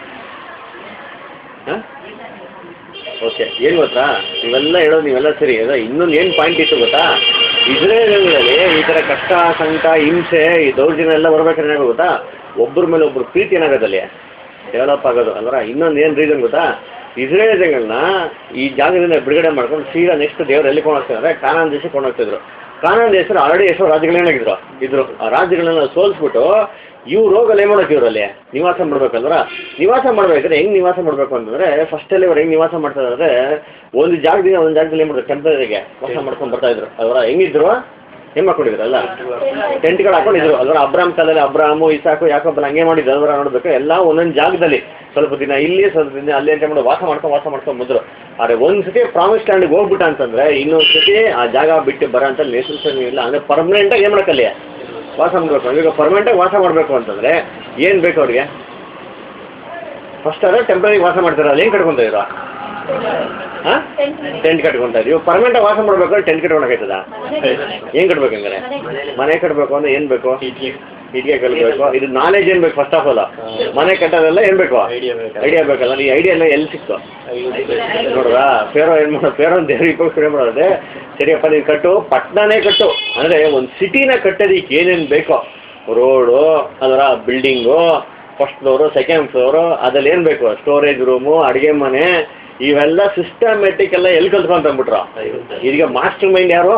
ಹಾಂ ಓಕೆ ಏನು ಗೊತ್ತಾ ನೀವೆಲ್ಲ ಹೇಳೋದು ನೀವೆಲ್ಲ ಸರಿ ಅದ ಇನ್ನೊಂದು ಏನು ಪಾಯಿಂಟ್ ಇತ್ತು ಗೊತ್ತಾ ಇಸ್ರೇಲ್ಗಳಲ್ಲಿ ಈ ಥರ ಕಷ್ಟ ಸಂಕಟ ಹಿಂಸೆ ಈ ದೌರ್ಜನ್ಯ ಎಲ್ಲ ಬರ್ಬೇಕಾದ್ರೆ ಏನಾಗೋದು ಗೊತ್ತಾ ಒಬ್ಬರ ಮೇಲೆ ಒಬ್ಬರು ಪ್ರೀತಿ ಏನಾಗೋದಲ್ಲಿ ಡೆವಲಪ್ ಆಗೋದು ಅಲ್ವರ ಇನ್ನೊಂದು ಏನು ರೀಸನ್ ಗೊತ್ತಾ ಇಸ್ರೇಲ್ ಜನಗಳನ್ನ ಈ ಜಾಗದಿಂದ ಬಿಡುಗಡೆ ಮಾಡ್ಕೊಂಡು ಸೀದಾ ನೆಕ್ಸ್ಟ್ ದೇವ್ರು ಎಲ್ಲಿ ಕೊಂಡೋಗ್ತಾರೆ ಅಂದರೆ ಕಾನಾನ್ ದೇಶಕ್ಕೆ ಕೊಂಡೋಗ್ತಿದ್ರು ಕಾನಾನ್ ದೇಶರು ಆಲ್ರೆಡಿ ಎಷ್ಟೋ ರಾಜ್ಯಗಳೇನಾಗಿದ್ರು ಇದ್ರು ಆ ರಾಜ್ಯಗಳನ್ನೆಲ್ಲ ಸೋಲಿಸ್ಬಿಟ್ಟು ಇವ್ರು ಹೋಗಲ್ಲ ಏನು ಮಾಡೋಕೆ ಇವರಲ್ಲಿ ನಿವಾಸ ಮಾಡ್ಬೇಕಲ್ವರ ನಿವಾಸ ಮಾಡ್ಬೇಕಾದ್ರೆ ಹೆಂಗ್ ನಿವಾಸ ಮಾಡಬೇಕು ಅಂತಂದ್ರೆ ಫಸ್ಟಲ್ಲಿ ಅವ್ರು ಹೆಂಗ್ ನಿವಾಸ ಮಾಡ್ತಾರೆ ಅಂದರೆ ಒಂದು ಜಾಗದಿಂದ ಒಂದು ಜಾಗದಲ್ಲಿ ಏನು ಮಾಡ್ತಾರೆ ಟೆಂಪರರಿಗೆ ವಾಸ ಮಾಡ್ಕೊಂಡು ಬರ್ತಾ ಇದ್ರು ಅವರ ಹೆಂಗಿದ್ರು ಏನು ಮಾಡ್ಕೊಂಡಿದ್ರು ಅಲ್ಲ ಟೆಂಟ್ಗಳು ಹಾಕೊಂಡಿದ್ರು ಅಲ್ವರ ಅಬ್ರಾಮ್ ಕಾಲದಲ್ಲಿ ಅಬ್ರಾಮು ಇಸಾಕು ಯಾಕೊಬ್ಬ ಹಂಗೆ ಮಾಡಿದ್ರು ಅಲ್ವರ ನೋಡ್ಬೇಕು ಎಲ್ಲ ಒಂದೊಂದು ಜಾಗದಲ್ಲಿ ಸ್ವಲ್ಪ ದಿನ ಇಲ್ಲಿ ಸ್ವಲ್ಪ ದಿನ ಅಲ್ಲಿ ಅಂತ ಮಾಡಿ ವಾಸ ಮಾಡ್ಕೊಂಡು ವಾಸ ಮಾಡ್ಕೊಂಡು ಬಂದ್ರು ಆದರೆ ಒಂದು ಸತಿ ಪ್ರಾಮಿಸ್ ಲ್ಯಾಂಡ್ಗೆ ಹೋಗ್ಬಿಟ್ಟ ಅಂತಂದ್ರೆ ಇನ್ನೊಂದು ಸತಿ ಆ ಜಾಗ ಬಿಟ್ಟು ಬರೋ ಅಂತ ನೇಸರಿ ಇಲ್ಲ ಅಂದರೆ ಪರ್ಮನೆಂಟಾಗಿ ಏನು ಮಾಡಕ್ಕಲ್ಲಿ ವಾಸ ಮಾಡಬೇಕು ಈಗ ಪರ್ಮನೆಂಟಾಗಿ ವಾಸ ಮಾಡಬೇಕು ಅಂತಂದರೆ ಏನು ಬೇಕು ಅವ್ರಿಗೆ ಫಸ್ಟ್ ಅದೇ ಟೆಂಪ್ರರಿ ವಾಸ ಮಾಡ್ತಾರೆ ಅಲ್ಲಿ ಏನು ಕಟ್ಕೊಂತ ಇರೋ ಹಾಂ ಟೆಂಟ್ ಕಟ್ಕೊಂತಾರೆ ಇವಾಗ ಪರ್ಮನೆಂಟ್ ವಾಸ ಮಾಡ್ಬೇಕು ಟೆಂಟ್ ಕಟ್ಕೊಳಕೈತದ ಏನ್ ಕಟ್ಬೇಕು ಹಂಗಾರೆ ಮನೆ ಕಟ್ಬೇಕು ಅಂದ್ರೆ ಏನ್ ಬೇಕು ಇಟ್ಗೆ ಕಲ್ಬೇಕು ಇದು ನಾಲೆಜ್ ಏನ್ ಬೇಕು ಫಸ್ಟ್ ಆಫ್ ಆಲ್ ಮನೆ ಕಟ್ಟೋದೆಲ್ಲ ಏನ್ ಬೇಕು ಐಡಿಯಾ ಬೇಕು ಐಡಿಯಾ ಬೇಕಲ್ಲ ಈ ಐಡಿಯಾ ಎಲ್ಲ ಎಲ್ಲಿ ಸಿಕ್ತು ನೋಡ್ರಾ ಫೇರೋ ಏನ್ ಮಾಡೋ ಫೇರೋ ಅಂತ ದೇವ್ರ ಇಪ್ಪ ಶುರು ಮಾಡೋದೆ ಸರಿಯಪ್ಪ ನೀನು ಕಟ್ಟು ಪಟ್ನಾನೇ ಕಟ್ಟು ಅಂದ್ರೆ ಒಂದು ಸಿಟಿನ ಕಟ್ಟೋದಕ್ಕೆ ಏನೇನು ಬೇಕೋ ರೋಡು ಅದರ building first floor second floor ಅದ್ರಲ್ಲಿ ಏನು ಬೇಕು ಸ್ಟೋರೇಜ್ ರೂಮು ಅಡುಗೆ ಮನೆ ಇವೆಲ್ಲ ಸಿಸ್ಟಮೆಟಿಕ್ ಎಲ್ಲ ಎಲ್ಲಿ ಕಲ್ತ್ಕೊಂತ ಅಂದ್ಬಿಟ್ರು ಇದೀಗ ಮಾಸ್ಟರ್ ಮೈಂಡ್ ಯಾರು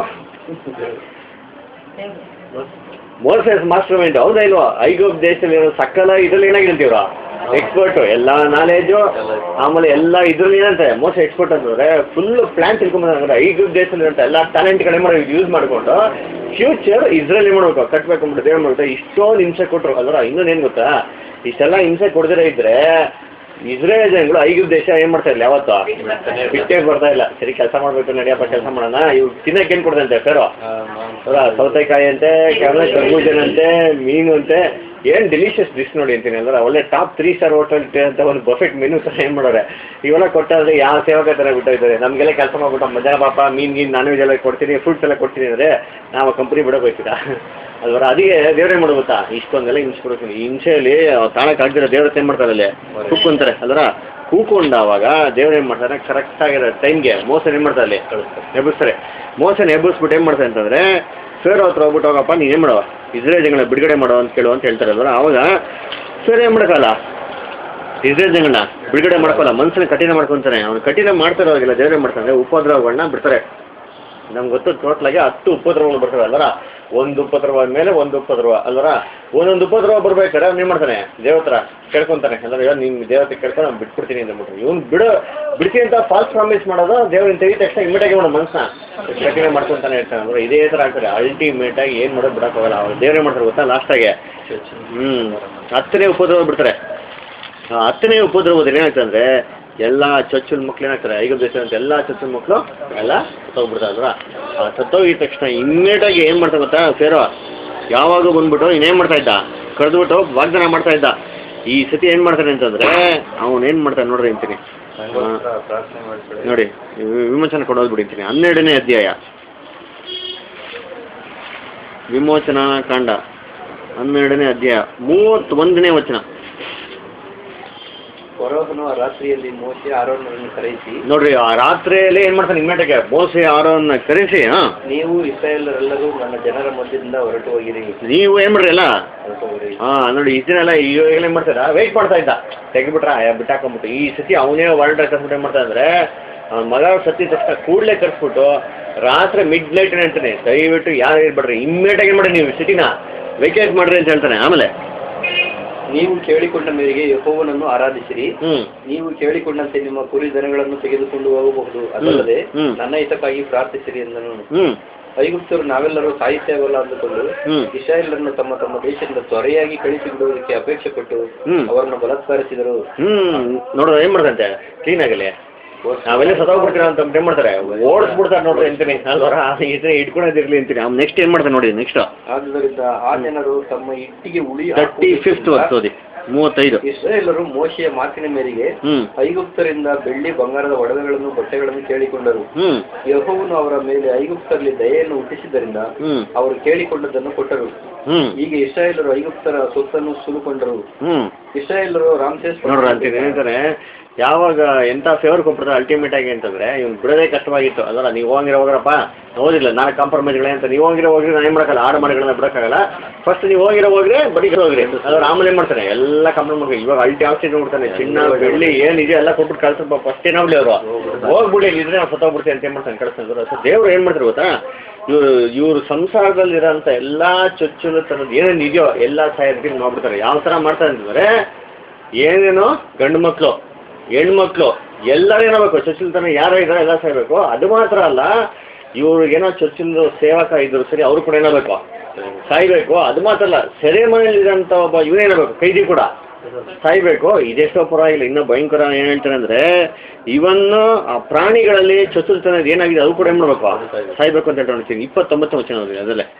ಮೋಸಸ್ ಮಾಸ್ಟರ್ ಮೈಂಡ್ ಹೌದಾ ಇಲ್ವಾ ಐಗೋಪ್ ದೇಶದಲ್ಲಿ ಇರೋ ಸಕಲ ಇದ್ರಲ್ಲಿ ಏನಾಗಿದೆ ಅಂತೀವ್ರ ಎಕ್ಸ್ಪರ್ಟು ಎಲ್ಲ ನಾಲೆಜು ಆಮೇಲೆ ಎಲ್ಲ ಇದ್ರಲ್ಲಿ ಏನಂತೆ ಮೋಸ ಎಕ್ಸ್ಪರ್ಟ್ ಅಂತಂದ್ರೆ ಫುಲ್ ಪ್ಲಾನ್ ತಿಳ್ಕೊಂಬಂದ್ರೆ ಐಗೋಪ್ ದೇಶದಲ್ಲಿ ಇರೋ ಎಲ್ಲ ಟ್ಯಾಲೆಂಟ್ ಕಡೆ ಮಾಡೋ ಯೂಸ್ ಮಾಡಿಕೊಂಡು ಫ್ಯೂಚರ್ ಇದ್ರಲ್ಲಿ ಮಾಡ್ಬೇಕು ಕಟ್ಬೇಕು ಅಂದ್ಬಿಟ್ಟು ಏನು ಮಾಡ್ಬಿಟ್ಟು ಇಷ್ಟೊಂದು ಹಿಂಸೆ ಕೊಟ್ಟರು ಅಲ್ವರ ಇನ್ನೊಂದು ಏನು ಗೊತ್ತಾ ಇಷ್ಟೆಲ್ಲ ಹಿಂಸೆ ಕೊಡದಿರ ಇದ್ರೆ ಇಸ್ರೇಲ್ ಜನಗಳು ಐಗುಪ್ತ ದೇಶ ಏನ್ ಮಾಡ್ತಾ ಇಲ್ಲ ಯಾವತ್ತು ಬಿಟ್ಟೇ ಬರ್ತಾ ಇಲ್ಲ ಸರಿ ಕೆಲಸ ಮಾಡ್ಬೇಕು ನಡೆಯಪ್ಪ ಕೆಲಸ ಮಾಡೋಣ ಇವ್ ತಿನ್ನಕ್ಕೆ ಏನ್ ಕೊಡ್ದಂತೆ ಫೇರೋ ಹೌದಾ ಸೌತೆಕಾಯಿ ಅಂತೆ ಆಮೇಲೆ ಕರ್ಬೂಜನ್ ಅಂತೆ ಮೀನು ಅಂತೆ ಏನ್ ಡೆಲಿಷಿಯಸ್ ಡಿಶ್ ನೋಡಿ ಅಂತೀನಿ ಅಂದ್ರೆ ಒಳ್ಳೆ ಟಾಪ್ ತ್ರೀ ಸ್ಟಾರ್ ಹೋಟೆಲ್ ಅಂತ ಒಂದು ಬಫೆಟ್ ಮೆನು ಸಹ ಏನ್ ಮಾಡೋರೆ ಇವೆಲ್ಲ ಕೊಟ್ಟಾದ್ರೆ ಯಾವ ಸೇವಕ ತರ ಬಿಟ್ಟಿದ್ದಾರೆ ನಮ್ಗೆಲ್ಲ ಕೆಲಸ ಮಾಡ್ಬಿಟ್ಟು ಮಧ್ಯಾಹ್ನ ಪಾಪ ಮೀನ್ ಗೀನ್ ನಾನ್ ವೆಜ್ ಎಲ್ಲ ಕೊಡ್ತೀನಿ ಫ್ರೂಟ್ಸ್ ಎಲ್ಲ ಕೊಡ್ತೀನಿ ಅಂದ್ರೆ ನಾವು ಕಂಪ್ನಿ ಬಿಡೋಕೆ ಹೋಗ್ತೀರಾ ಅಲ್ವರ ಅದಕ್ಕೆ ದೇವ್ರೇ ಮಾಡು ಗೊತ್ತಾ ಇಷ್ಟೊಂದೆಲ್ಲ ಹಿಂಸೆ ಕೊಡ್ತೀನಿ ಈ ಹಿಂಸೆಯಲ್ಲಿ ತಾಳಕ್ಕೆ ಆಗ್ದಿರೋ ದೇವ್ರ ಏನ್ ಮಾಡ್ತಾರೆ ಅಲ್ಲಿ ಕೂತ್ಕೊಂತಾರೆ ಅಲ್ವರ ಕೂತ್ಕೊಂಡಾವಾಗ ದೇವ್ರು ಏನ್ ಮಾಡ್ತಾರೆ ಕರೆಕ್ಟ್ ಆಗಿರೋ ಟೈಮ್ಗೆ ಮೋಸ ಏನ್ ಮಾಡ್ತಾರೆ ಅಲ್ಲಿ ಎಬ್ಬಿಸ್ತಾರೆ ಮೋಸನ ಎಬ್ಬಿಸ್ಬಿಟ್ಟು ಏನ್ ಮಾಡ್ತಾರೆ ಅಂತಂದ್ರೆ ಫೇರ್ ಹತ್ರ ಹೋಗ್ಬಿಟ್ಟು ಹೋಗಪ್ಪ ನೀನ್ ಏನ್ ಮಾಡೋ ಇಸ್ರೇಲ್ ಜನಗಳ ಬಿಡುಗಡೆ ಮಾಡೋ ಅಂತ ಕೇಳು ಅಂತ ಹೇಳ್ತಾರೆ ಅಲ್ವರ ಅವಾಗ ಫೇರ್ ಏನ್ ಮಾಡಕ್ಕಲ್ಲ ಇಸ್ರೇಲ್ ಜನಗಳನ್ನ ಬಿಡುಗಡೆ ಮಾಡ್ಕೊಲ್ಲ ಮನ್ಸನ್ನ ಕಠಿಣ ಮಾಡ್ಕೊಂತಾನೆ ಅವ್ನು ಕಠಿಣ ಮಾಡ್ತಾರೋವಾಗಿಲ್ಲ ದೇವ್ರು ಏನ್ ಮಾಡ್ತಾನೆ ಉಪದ್ರವಗಳನ್ನ ಬಿಡ್ತಾರೆ ನಮ್ಗೆ ಗೊತ್ತು ಟೋಟ್ಲಾಗಿ ಹತ್ತು ಉಪದ್ರವಗಳು ಬರ್ತವೆ ಅಲ್ಲರ ಒಂದು ಉಪದ್ರವ ಮೇಲೆ ಒಂದು ಉಪದ್ರವ ಅಲ್ವರ ಒಂದೊಂದು ಉಪದ್ರವ ಬರ್ಬೇಕಾದ್ರೆ ಅವ್ನು ಏನು ಮಾಡ್ತಾನೆ ದೇವತ್ರ ಕೇಳ್ಕೊಂತಾನೆ ಅಲ್ಲರ ಇವಾಗ ನಿಮ್ಮ ದೇವತೆ ಕೇಳ್ಕೊಂಡು ನಾನು ಬಿಟ್ಬಿಡ್ತೀನಿ ಅಂತ ಬಿಟ್ರು ಇವ್ನು ಬಿಡು ಬಿಡ್ತೀನಿ ಅಂತ ಫಾಲ್ಸ್ ಪ್ರಾಮಿಸ್ ಮಾಡೋದು ದೇವ್ರನ್ನ ತೆಗಿದ ತಕ್ಷಣ ಇಮಿಡಿಯಾಗಿ ಮಾಡೋ ಮನಸ್ಸನ್ನ ಕಠಿಣ ಮಾಡ್ಕೊಂತಾನೆ ಇರ್ತಾನೆ ಅಂದ್ರೆ ಇದೇ ಥರ ಆಗ್ತಾರೆ ಅಲ್ಟಿಮೇಟ್ ಆಗಿ ಏನು ಮಾಡೋದು ಬಿಡೋಕ್ಕಾಗಲ್ಲ ಅವ್ರು ದೇವ್ರೇ ಮಾಡ್ತಾರೆ ಗೊತ್ತಾ ಲಾಸ್ಟಾಗೆ ಹ್ಞೂ ಹತ್ತನೇ ಉಪದ್ರವ ಬಿಡ್ತಾರೆ ಆ ಹತ್ತನೇ ಉಪದ್ರವದಲ್ಲಿ ಏನಾಗ್ತದೆ ಎಲ್ಲ ಚೊಚ್ಚಲ ಮಕ್ಳು ಏನಾಗ್ತಾರೆ ಐದು ದೇಶ ಅಂತ ಎಲ್ಲ ಚೊಚ್ಚಲ ಮಕ್ಕಳು ಎಲ್ಲ ಸತ್ತೋಗ್ಬಿಡ್ತಾರೆ ಅಲ್ವಾ ಆ ಸತ್ತೋಗಿದ ತಕ್ಷಣ ಇಮ್ಮಿಡಿಯೇಟಾಗಿ ಏನು ಮಾಡ್ತಾ ಗೊತ್ತಾ ಫೇರೋ ಯಾವಾಗ ಬಂದ್ಬಿಟ್ಟು ಇನ್ನೇನು ಮಾಡ್ತಾ ಇದ್ದ ಕರೆದ್ಬಿಟ್ಟು ವಾಗ್ದಾನ ಮಾಡ್ತಾ ಇದ್ದ ಈ ಸತಿ ಏನು ಮಾಡ್ತಾನೆ ಅಂತಂದ್ರೆ ಅವನು ಏನು ಮಾಡ್ತಾನೆ ನೋಡ್ರಿ ಅಂತೀನಿ ನಂಗೋಸ್ಕರ ಪ್ರಾರ್ಥನೆ ಮಾಡ್ಕೊಳ್ಳಿ ನೋಡಿ ವಿ- ವಿಮೋಚನೆ ಕೊಡೋದು ಬಿಡಿಂತೀನಿ ಹನ್ನೆರಡನೇ ಅಧ್ಯಾಯ ವಿಮೋಚನಾ ಕಾಂಡ ಹನ್ನೆರಡನೇ ಅಧ್ಯಾಯ ಮೂವತ್ತೊಂದನೇ ವಚನ ಫರೋಹನು ಆ ರಾತ್ರಿಯಲ್ಲಿ ಮೋಶೆ ಆರೋನರನ್ನು ಕರೆಯಿಸಿ ನೋಡ್ರಿ ಆ ರಾತ್ರಿಯಲ್ಲಿ ಏನ್ ಮಾಡ್ತಾನೆ ಇಮ್ಮೆಟಕ್ಕೆ ಮೋಸೆ ಆರೋನ್ನ ಕರೆಸಿ ಹಾ ನೀವು ಇಸ್ರಾಯೇಲರೆಲ್ಲರೂ ನನ್ನ ಜನರ ಮಧ್ಯದಿಂದ ಹೊರಟು ಹೋಗಿರಿ ನೀವು ಏನ್ ಮಾಡ್ರಿ ಅಲ್ಲ ಹೊರಟು ಹೋಗಿರಿ ಹಾ ನೋಡಿ ಇದನ್ನೆಲ್ಲ ಇವಾಗ ಏನ್ ಮಾಡ್ತಾರ ವೆಯ್ಟ್ ಮಾಡ್ತಾ ಇದ್ದ ತೆಗಿಬಿಟ್ರ ಬಿಟ್ಟಾಕೊಂಬಿಟ್ಟು ಈ ಸತಿ ಅವನೇ ವರ್ಲ್ಡ್ ಕರ್ಸ್ಬಿಟ್ಟು ಏನ್ ಮಾಡ್ತಾ ಅಂದ್ರೆ ಅವ್ನ ಮಗ ಸತ್ತಿದ ತಕ್ಷಣ ಕೂಡಲೇ ಕರ್ಸ್ಬಿಟ್ಟು ರಾತ್ರಿ ಮಿಡ್ ನೈಟ್ ಅಂತಾನೆ ದಯವಿಟ್ಟು ಯಾರು ಇರ್ಬೇಡ್ರಿ ಇಮ್ಮಿಡಿಯೇಟ್ ಆಗಿ ಮಾಡಿ ನೀವು ಸಿಟಿನ ವೆಕೇಟ್ ಮಾಡ್ರಿ ಅಂತ ಹೇಳ್ತಾನೆ ಆಮೇಲೆ ನೀವು ಕೇಳಿಕೊಂಡ ಮೇರೆಗೆ ಯಹೋವನನ್ನು ಆರಾಧಿಸಿರಿ ಹ್ಮ್ ನೀವು ಕೇಳಿಕೊಂಡಂತೆ ನಿಮ್ಮ ಕುರಿ ದನಗಳನ್ನು ತೆಗೆದುಕೊಂಡು ಹೋಗಬಹುದು ಅದಲ್ಲದೆ ಹ್ಮ್. ನನ್ನ ಹಿತಕ್ಕಾಗಿ ಪ್ರಾರ್ಥಿಸಿರಿ ಎಂದನು ಹ್ಮ್ ಐಗುಪ್ತರು ನಾವೆಲ್ಲರೂ ಸಾಹಿತ್ಯವಲ್ಲ ಅಂದುಕೊಂಡು ಹ್ಮ್. ಇಸ್ರಾಯೇಲರನ್ನು ತಮ್ಮ ತಮ್ಮ ದೇಶದಿಂದ ತ್ವರೆಯಾಗಿ ಕಳಿಸಿ ಬಿಡುವುದಕ್ಕೆ ಅಪೇಕ್ಷೆ ಪಟ್ಟು ಹ್ಮ್. ಅವರನ್ನು ಬಲಾತ್ಕಾರಿಸಿದರು ಹ್ಮ್ ನೋಡ್ರಿ ಏನ್ ಮಾಡ್ತಂತೆ ಕ್ಲೀನ್ ಆಗಲಿ ನಾವೆಲ್ಲ ಸತ್ತೋಗ್ಬಿಡ್ತೀರ ಅಂತ ಏನ್ ಮಾಡ್ತಾರೆ ಓಡಿಸ್ಬಿಡ್ತಾರೆ ನೋಡ್ರಿ ಅಂತೀನಿ ಅಲ್ವರ ಇದನ್ನ ಇಟ್ಕೊಳೋದಿರ್ಲಿ ಅಂತೀನಿ ಅವ್ನು ನೆಕ್ಸ್ಟ್ ಏನ್ ಮಾಡ್ತಾನೆ ನೋಡಿ ನೆಕ್ಸ್ಟ್ ಆದುದರಿಂದ ಆ ಜನರು ತಮ್ಮ ಇಟ್ಟಿಗೆ ಉಳಿ ತರ್ಟಿ ಫಿಫ್ತ್ ವರ್ಸ್ ಓದಿ ಮೂವತ್ತೈದು ಇಸ್ರಾಯೇಲರು ಮೋಶೆಯ ಮಾತಿನ ಮೇರೆಗೆ ಹ್ಮ್ ಐಗುಪ್ತರಿಂದ ಬೆಳ್ಳಿ ಬಂಗಾರದ ಒಡವೆಗಳನ್ನು ಬಟ್ಟೆಗಳನ್ನು ಕೇಳಿಕೊಂಡರು ಹ್ಮ್ ಯಹೋವನು ಅವರ ಮೇಲೆ ಐಗುಪ್ತರಲ್ಲಿ ದಯೆಯನ್ನು ಹುಟ್ಟಿಸಿದ್ದರಿಂದ ಹ್ಮ್ ಅವರು ಕೇಳಿಕೊಂಡದ್ದನ್ನು ಕೊಟ್ಟರು ಹ್ಮ್ ಹೀಗೆ ಇಸ್ರಾಯೇಲರು ಐಗುಪ್ತರ ಸೊತ್ತನ್ನು ಸುಲುಕೊಂಡರು ಹ್ಮ್ ಇಸ್ರಾಯೇಲರು ರಾಮಸೇಸ್ ನೋಡ್ರಿ ಅಂತೀನಿ ಏನಂತಾರೆ ಯಾವಾಗ ಎಂತ ಫೇವರ್ ಕೊಟ್ಬಿಡ್ತಾರೆ ಅಲ್ಟಿಮೇಟ್ ಆಗಿ ಅಂತಂದ್ರೆ ಇವ್ನು ಬಿಡೋದೇ ಕಷ್ಟವಾಗಿತ್ತು ಅದಲ್ಲ ನೀವು ಹೋಗಿರೋ ಹೋಗ್ರಪ್ಪ ಓದಿಲ್ಲ ನಾನು ಕಾಂಪ್ರಮೈಸ್ಗಳೇ ಅಂತ ನೀವು ಹೋಗಿರೋ ಹೋಗ್ರಿ ನಾನು ಏನು ಮಾಡೋಕ್ಕಲ್ಲ ಆಡು ಮನೆಗಳನ್ನ ಬಿಡೋಕ್ಕಾಗಲ್ಲ ಫಸ್ಟ್ ನೀವು ಹೋಗಿರೋ ಹೋಗ್ರಿ ಬರೀ ಹೋಗ್ರಿ ಅದ್ರ ಆಮೇಲೆ ಏನು ಮಾಡ್ತಾರೆ ಎಲ್ಲ ಕಾಂಪ್ರಮೈಸ್ ಇವಾಗ ಅಲ್ಟಿ ಔಷಧಿ ನೋಡ್ತಾನೆ ಚಿನ್ನ ಬೆಳ್ಳಿ ಏನಿದೆ ಎಲ್ಲ ಕೊಟ್ಬಿಟ್ಟು ಕಳ್ಸಪ್ಪ ಫಸ್ಟ್ ಏನಾಗ್ಲಿ ಅವರು ಹೋಗ್ಬಿಡಿ ಇದ್ರೆ ನಾವು ಸತ್ತೋಗ್ಬಿಡ್ತೀವಿ ಅಂತ ಏನು ಮಾಡ್ತಾನೆ ಕಳ್ಸಿದ್ರು ಸೊ ದೇವ್ರು ಏನು ಮಾಡ್ತಾರೆ ಗೊತ್ತಾ ಇವರು ಇವ್ರ ಸಂಸಾರದಲ್ಲಿರೋಂಥ ಎಲ್ಲ ಚೊಚ್ಚಲತನದ ಏನೇನು ಇದೆಯೋ ಎಲ್ಲ ಸಾಯೋದಕ್ಕೆ ಮಾಡ್ಬಿಡ್ತಾರೆ ಯಾವ ಥರ ಮಾಡ್ತಾರೆ ಅಂತಂದರೆ ಏನೇನೋ ಗಂಡು ಮಕ್ಕಳು ಹೆಣ್ಮಕ್ಳು ಎಲ್ಲರೂ ಏನಾಗಬೇಕು ಚೊಚ್ಚಲತನ ಯಾರು ಇದ್ದಾರೆ ಎಲ್ಲ ಸಾಯ್ಬೇಕು ಅದು ಮಾತ್ರ ಅಲ್ಲ ಇವ್ರು ಏನೋ ಚೊಚ್ಚಲು ಸೇವಕ ಇದ್ರು ಸರಿ ಅವರು ಕೂಡ ಏನಾಗಬೇಕು ಸಾಯ್ಬೇಕು ಅದು ಮಾತ್ರ ಅಲ್ಲ ಸೆರೆಮನೆಯಲ್ಲಿರೋಂಥ ಒಬ್ಬ ಇವನೇನಾಗಬೇಕು ಕೈದಿ ಕೂಡ ಸಾಯ್ಬೇಕು ಇದೆಷ್ಟೋ ಪರವಾಗಿಲ್ಲ ಇನ್ನೂ ಭಯಂಕರ ಏನು ಹೇಳ್ತಾರೆ ಅಂದರೆ ಇವನ್ನು ಆ ಪ್ರಾಣಿಗಳಲ್ಲಿ ಚೊಚ್ಚಲತನ ಏನಾಗಿದೆ ಅದು ಕೂಡ ಏನು ಮಾಡಬೇಕು ಸಾಯ್ಬೇಕು ಅಂತ ಹೇಳ್ತಾರೆ ಇಪ್ಪತ್ತೊಂಬತ್ತು ವಚನ ಓದಿ ಅದಲ್ಲೇ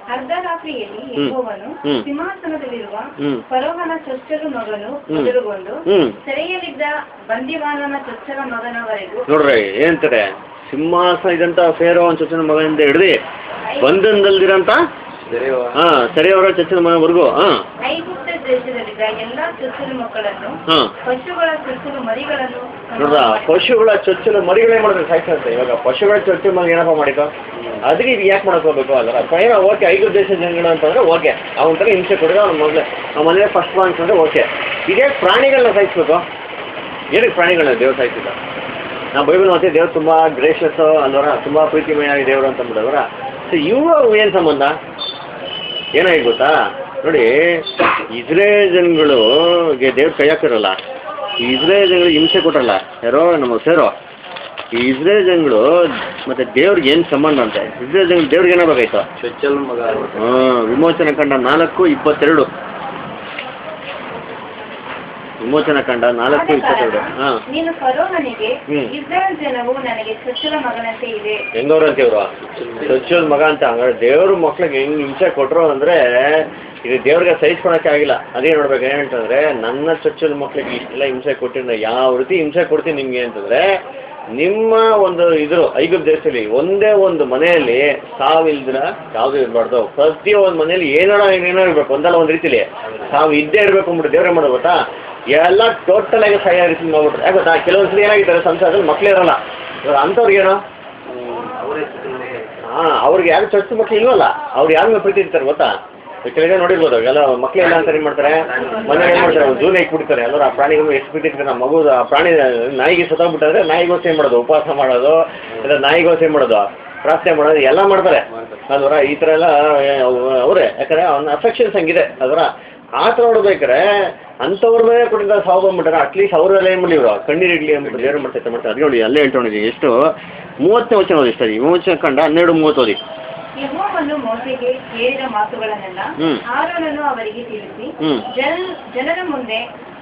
ಅರ್ಧರಾತ್ರಿಯಲ್ಲಿ ಹ್ಮ್. ಯೆಹೋವನು ಹ್ಮ್. ಸಿಂಹಾಸನದಲ್ಲಿರುವ ಹ್ಮ್. ಫರೋಹನ ಚೊಚ್ಚಲು ಮಗನು ಹ್ಮ್. ಮೊದಲುಗೊಂಡು ಹ್ಮ್ ಸೆರೆಯಲ್ಲಿದ್ದ ಬಂದಿವಾನನ ಚೊಚ್ಚಲ ಮಗನವರೆಗೂ ನೋಡ್ರಿ ಏನಂತಾರೆ ಸಿಂಹಾಸನ ಇದಂತ ಫೇರೋ ಒಂದು ಚೊಚ್ಚನ ಮಗನಿಂದ ಹಿಡ್ದು ಬಂಧನದಲ್ಲಿರಂತ ದೊರೆಯುವ ಹಾ ಸರಿಯವರ ಚೊಚ್ಚನ ಮಗವರೆಗೂ ಹಾ ಐಗುಪ್ತ ದೇಶದಲ್ಲಿದ್ದ ಎಲ್ಲಾ ಚೊಚ್ಚಲು ಮಕ್ಕಳನ್ನು ಹಾ ಪಶುಗಳ ಚೊಚ್ಚಲು ಮರಿಗಳನ್ನು ನೋಡ್ರ ಪಶುಗಳ ಚೊಚ್ಚಲ ಮರಿಗಳೇ ಮಾಡಿದ್ರೆ ಸಾಯ್ತಂತೆ ಇವಾಗ ಪಶುಗಳ ಚೊಚ್ಚಲ ಮಗ ಏನಪ್ಪ ಮಾಡಿದ್ದು ಅದಕ್ಕೆ ಇದು ಯಾಕೆ ಮಾಡಕ್ ಹೋಗ್ಬೇಕು ಅಲ್ಲ ಏನೋ ಓಕೆ ಐದು ದೇಶ ಜನಗಳು ಅಂತಂದ್ರೆ ಓಕೆ ಅವನ ಥರ ಹಿಂಸೆ ಕೊಡಿದ್ರೆ ಅವ್ನ ಮೊದಲೇ ನಮ್ಮ ಮನೇಲಿ ಫಸ್ಟ್ ಮಾರ್ಕ್ಸ್ ಅಂದ್ರೆ ಓಕೆ ಇದೇ ಪ್ರಾಣಿಗಳನ್ನ ಸಾಯಿಸ್ಬೇಕು ಏನಕ್ಕೆ ಪ್ರಾಣಿಗಳನ್ನ ದೇವ್ರು ಸಾಯಿಸಿಲ್ಲ ನಾವು ಬೈಬಲ್ ಮತ್ತೆ ದೇವ್ರು ತುಂಬ ಗ್ರೇಷಸ್ ಅಲ್ವರ ತುಂಬ ಪ್ರೀತಿಮಯ ದೇವರು ಅಂತ ಬಿಡೋದ್ರ ಸೊ ಇವು ಏನು ಸಂಬಂಧ ಏನಾಗಿ ಗೊತ್ತಾ ನೋಡಿ ಇಸ್ರೇಲ್ ಜನಗಳಿಗೆ ದೇವ್ರು ಕೈ ಹಾಕಿರಲ್ಲ ಈ ಇಸ್ರೇಲ್ ಜನಗಳಿಗೆ ಹಿಂಸೆ ಕೊಟ್ರಲ್ಲ ಯಾರೋ ನಮ್ಮ ಸೇರೋ ಈ ಇಸ್ರೇಲ್ ಜನಗಳು ಮತ್ತೆ ದೇವ್ರಿಗೆ ಏನು ಸಂಬಂಧ ಅಂತೆ ಇಸ್ರೇಲ್ ಜನ ದೇವ್ರಿಗೆ ಏನಾಗಬೇಕಾಯ್ತು ಚೊಚ್ಚಲ್ ಮಗ ಹಾಂ ವಿಮೋಚನೆ ಕಂಡ ನಾಲ್ಕು ಇಪ್ಪತ್ತೆರಡು ವಿಮೋಚನೆ ಕಂಡ ನಾಲ್ಕು ಇಪ್ಪತ್ತೆರಡು ಹಾಂ ನೀನು ಫರೋಹನಿಗೆ ಹ್ಮ್. ಇಸ್ರಾಯೇಲ್ ಜನವು ನನಗೆ ಚೊಚ್ಚಲ ಮಗನಂತೆ ಇದೆ ಹೆಂಗವ್ರು ಅಂತೀವ್ರು ಚೊಚ್ಚಲ್ ಮಗ ಅಂತ ಹಂಗಾರೆ ದೇವ್ರ ಮಕ್ಳಿಗೆ ಹೆಂಗ್ ಹಿಂಸೆ ಕೊಟ್ರು ಅಂದ್ರೆ ಇದು ದೇವ್ರಿಗೆ ಸಹಿಸ್ಕೊಳಕ್ಕೆ ಆಗಿಲ್ಲ ಅದೇ ನೋಡ್ಬೇಕು ಏನಂತಂದ್ರೆ ನನ್ನ ಚೊಚ್ಚಲ್ ಮಕ್ಳಿಗೆ ಇಷ್ಟೆಲ್ಲ ಹಿಂಸೆ ಕೊಟ್ಟಿದ್ರೆ ಯಾವ ರೀತಿ ಹಿಂಸೆ ಕೊಡ್ತೀನಿ ನಿಮ್ಗೆ ಅಂತಂದ್ರೆ ನಿಮ್ಮ ಒಂದು ಇದ್ರು ಐಗುಪ್ತ ದೇಶದಲ್ಲಿ ಒಂದೇ ಒಂದು ಮನೆಯಲ್ಲಿ ಸಾವಿಲ್ದಿರ ಯಾವ್ದು ಇರಬಾರ್ದು ಪ್ರತಿ ಒಂದು ಮನೆಯಲ್ಲಿ ಏನಾರ ಏನೇನೋ ಇರ್ಬೇಕು ಒಂದಲ್ಲ ಒಂದು ರೀತಿಲಿ ಸಾವು ಇದ್ದೇ ಇರ್ಬೇಕು ಅಂದ್ಬಿಟ್ಟು ದೇವ್ರೆ ಮಾಡೋದು ಗೊತ್ತಾ ಎಲ್ಲ ಟೋಟಲ್ ಆಗಿ ಸಹಾಯ ರೀತಿ ಮಾಡ್ಬಿಟ್ರೆ ಯಾಕೆ ಗೊತ್ತಾ ಕೆಲವೊಂದ್ಸಲಿ ಏನಾಗಿದ್ದಾರೆ ಸಂಸಾರದಲ್ಲಿ ಮಕ್ಳು ಇರಲ್ಲ ಇವಾಗ ಅಂಥವ್ರಿಗೇನು ಅವರೇ ಹಾ ಅವ್ರಿಗೆ ಯಾರು ಚೊಚ್ಚ ಮಕ್ಳು ಇಲ್ವಲ್ಲ ಅವ್ರು ಯಾರ ಮೇಲೆ ಪ್ರೀತಿ ಇರ್ತಾರೆ ಗೊತ್ತಾ ಕೆಲವು ಜನ ನೋಡಿರ್ಬೋದು ಎಲ್ಲ ಮಕ್ಳಿಲ್ಲ ಅಂತ ಏನ್ ಮಾಡ್ತಾರೆ ಮನೆ ಏನ್ ಮಾಡ್ತಾರೆ ಒಂದು ಜೂನ್ ಇಟ್ಬಿಡ್ತಾರೆ ಎಲ್ಲರೂ ಆ ಪ್ರಾಣಿಗಳು ಎಷ್ಟು ಪ್ರೀತಿ ಇರ್ತಾರೆ ನಮ್ಮ ಮಗು ಆ ಪ್ರಾಣಿ ನಾಯಿಗೆ ಸತ್ತೋಗ್ಬಿಟ್ಟಾದ್ರೆ ನಾಯಿಗೋಸ್ಕರ ಏನ್ ಮಾಡೋದು ಉಪವಾಸ ಮಾಡೋದು ಇಲ್ಲ ನಾಯಿಗೋಸ್ಕರ ಏನ್ ಮಾಡೋದು ಪ್ರಾರ್ಥನೆ ಮಾಡೋದು ಎಲ್ಲ ಮಾಡ್ತಾರೆ ಅಲ್ವರ ಈ ಥರ ಎಲ್ಲ ಅವರೇ ಯಾಕಂದ್ರೆ ಅವ್ನ ಅಫೆಕ್ಷನ್ಸ್ ಹಂಗಿದೆ ಅಲ್ವರ ಆ ಥರ ನೋಡ್ಬೇಕಾರೆ ಅಂಥವ್ರ ಮೇಲೆ ಕೊಟ್ಟಿದ್ದ ಸಾವು ಬಂದ್ಬಿಟ್ಟಾರೆ ಅಟ್ಲೀಸ್ಟ್ ಅವರೆಲ್ಲ ಏನು ಮಾಡಲಿ ಇವರು ಕಣ್ಣೀರು ಇಡ್ಲಿ ಅಂದ್ಬಿಟ್ಟು ದೇವ್ರು ಮಾಡ್ತಾರೆ ಮಾಡ್ತಾರೆ ಅದು ನೋಡಿ ಅಲ್ಲೇ ಹೇಳ್ಕೊಂಡಿದ್ದೀವಿ ಎಷ್ಟು ಮೂವತ್ತನೇ ವಚನ ಓದಿ ಸರಿ ಮೂವತ್ತು ಕಂಡ ಹನ್ನೆರಡು ಮೂವತ್ತು ಓದಿ ಯೆಹೋವನು ಮೋಸೆಗೆ ಹೇಳಿದ ಮಾತುಗಳನ್ನೆಲ್ಲ ಹ್ಮ್. ಆರೋನನು ಅವರಿಗೆ ತಿಳಿಸಿ ಹ್ಮ್. ಜನ ಜನರ ಮುಂದೆ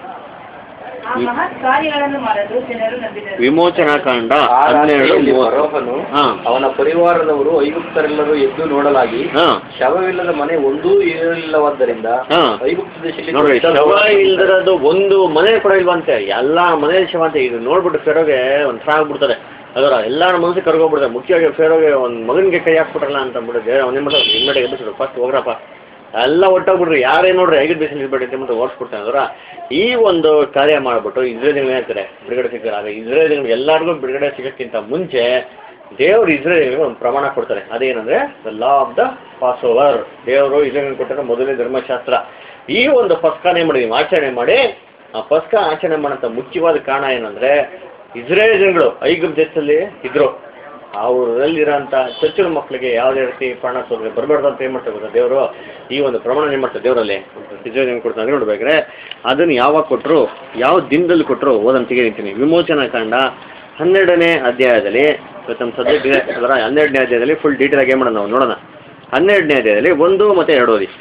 ಆ ಮಹತ್ ಕಾರ್ಯಗಳನ್ನು ಮಾಡಲು ಜನರು ನಂಬಿದರು ವಿಮೋಚನಾ ಕಾಂಡ ಆ ಹನ್ನೆರಡು ರಾತ್ರಿಯಲ್ಲಿ ಮೂವತ್ತು ಫರೋಹನು ಹಾಂ ಅವನ ಪರಿವಾರದವರು ಐಗುಪ್ತರೆಲ್ಲರೂ ಎದ್ದು ನೋಡಲಾಗಿ ಹಾಂ ಶವವಿಲ್ಲದ ಮನೆ ಒಂದೂ ಇರಲಿಲ್ಲವಾದ್ದರಿಂದ ಹಾಂ ಐಗುಪ್ತ ದೇಶದಲ್ಲಿ ನೋಡ್ರಿ ದೊಡ್ಡ ಶವ ಇಲ್ದಿರೋದು ಒಂದು ಮನೆ ಕೂಡ ಇಲ್ವಂತೆ ಎಲ್ಲ ಮನೆ ಶವ ಅಂತ ಇದು ನೋಡ್ಬಿಟ್ಟು ಫೇರೋಗೆ ಒಂಥರ ಆಗ್ಬಿಡ್ತಾರೆ ಅದರ ಎಲ್ಲರ ಮನಸ್ಸಿಗೆ ಕರ್ಗೋಗ್ಬಿಡ್ತಾರೆ ಮುಖ್ಯವಾಗಿ ಫೇರೋಗೆ ಒಂದು ಮಗನಿಗೆ ಕೈ ಹಾಕ್ಬಿಟ್ರಲ್ಲ ಅಂತ ಅಂದ್ಬಿಟ್ಟು ಅವನೇ ಮಾಡ್ತಾರೆ ಇನ್ಮೇಲೆ ಎಬ್ಬಿಸ್ರು ಫಸ್ಟ್ ಹೋಗ್ರಪ್ಪ ಎಲ್ಲ ಒಟ್ಟಾಗ್ಬಿಡ್ರಿ ಯಾರೇ ನೋಡ್ರಿ ಐದು ಬೇಸಿಗೆ ಇರ್ಬೇಡಿ ಅಂತ ಮತ್ತೆ ಓಡಿಸ್ಬಿಡ್ತಾನೆ ಅದರ ಈ ಒಂದು ಕಾರ್ಯ ಮಾಡಿಬಿಟ್ಟು ಇಸ್ರೇಲ್ಗಳು ಹೇಳ್ತಾರೆ ಬಿಡುಗಡೆ ಸಿಗ್ತಾರೆ ಆದರೆ ಇಸ್ರೇಲ್ಗಳು ಎಲ್ಲರಿಗೂ ಬಿಡುಗಡೆ ಸಿಗೋಕ್ಕಿಂತ ಮುಂಚೆ ದೇವರು ಇಸ್ರೇಲ್ಗಳಿಗೆ ಒಂದು ಪ್ರಮಾಣ ಕೊಡ್ತಾರೆ ಅದೇನಂದ್ರೆ the law of the passover ದೇವರು ಇಸ್ರೇಲ್ ಕೊಟ್ಟಿರೋ ಮೊದಲನೇ ಧರ್ಮಶಾಸ್ತ್ರ ಈ ಒಂದು ಪಸ್ಕನೇ ಮಾಡಿದೀವಿ ಆಚರಣೆ ಮಾಡಿ ಆ ಪಸ್ಕ ಆಚರಣೆ ಮಾಡೋಂಥ ಮುಖ್ಯವಾದ ಕಾರಣ ಏನಂದ್ರೆ ಇಸ್ರೇಲ್ ಜನಗಳು ಐಗುಪ್ತ ದೇಶದಲ್ಲಿ ಇದ್ರು ಅವರಲ್ಲಿರೋಂಥ ಚೊಚ್ಚಲ ಮಕ್ಕಳಿಗೆ ಯಾವುದೇ ರೀತಿ ಪ್ರಾಣ ಸೋದ್ರೆ ಬರಬಾರ್ದು ಅಂತ ಏನು ಮಾಡ್ತಾರೆ ಗೊತ್ತಾ ದೇವರು ಈ ಒಂದು ಪ್ರಮಾಣ ಏನು ಮಾಡ್ತಾರೆ ದೇವರಲ್ಲಿ ಇಸ್ರೇಲ್ ಏನು ಕೊಡ್ತಾರೆ ನೋಡ್ಬೇಕಾದ್ರೆ ಅದನ್ನು ಯಾವಾಗ ಕೊಟ್ಟರು ಯಾವ ದಿನದಲ್ಲಿ ಕೊಟ್ಟರು ಓದನ್ನು ತೆಗೆದಿರ್ತೀನಿ ವಿಮೋಚನಾ ಕಾಂಡ ಹನ್ನೆರಡನೇ ಅಧ್ಯಾಯದಲ್ಲಿ ಇವತ್ತು ನಮ್ಮ ಸಬ್ಜೆಕ್ಟ್ ಇದೆ ಅದರ ಹನ್ನೆರಡನೇ ಅಧ್ಯಾಯದಲ್ಲಿ ಫುಲ್ ಡೀಟೇಲ್ ಆಗಿ ಏನು ಮಾಡೋಣ ನಾವು ನೋಡೋಣ ಹನ್ನೆರಡನೇ ಅಧ್ಯಾಯದಲ್ಲಿ ಒಂದು ಮತ್ತು ಎರಡು ಓದಿ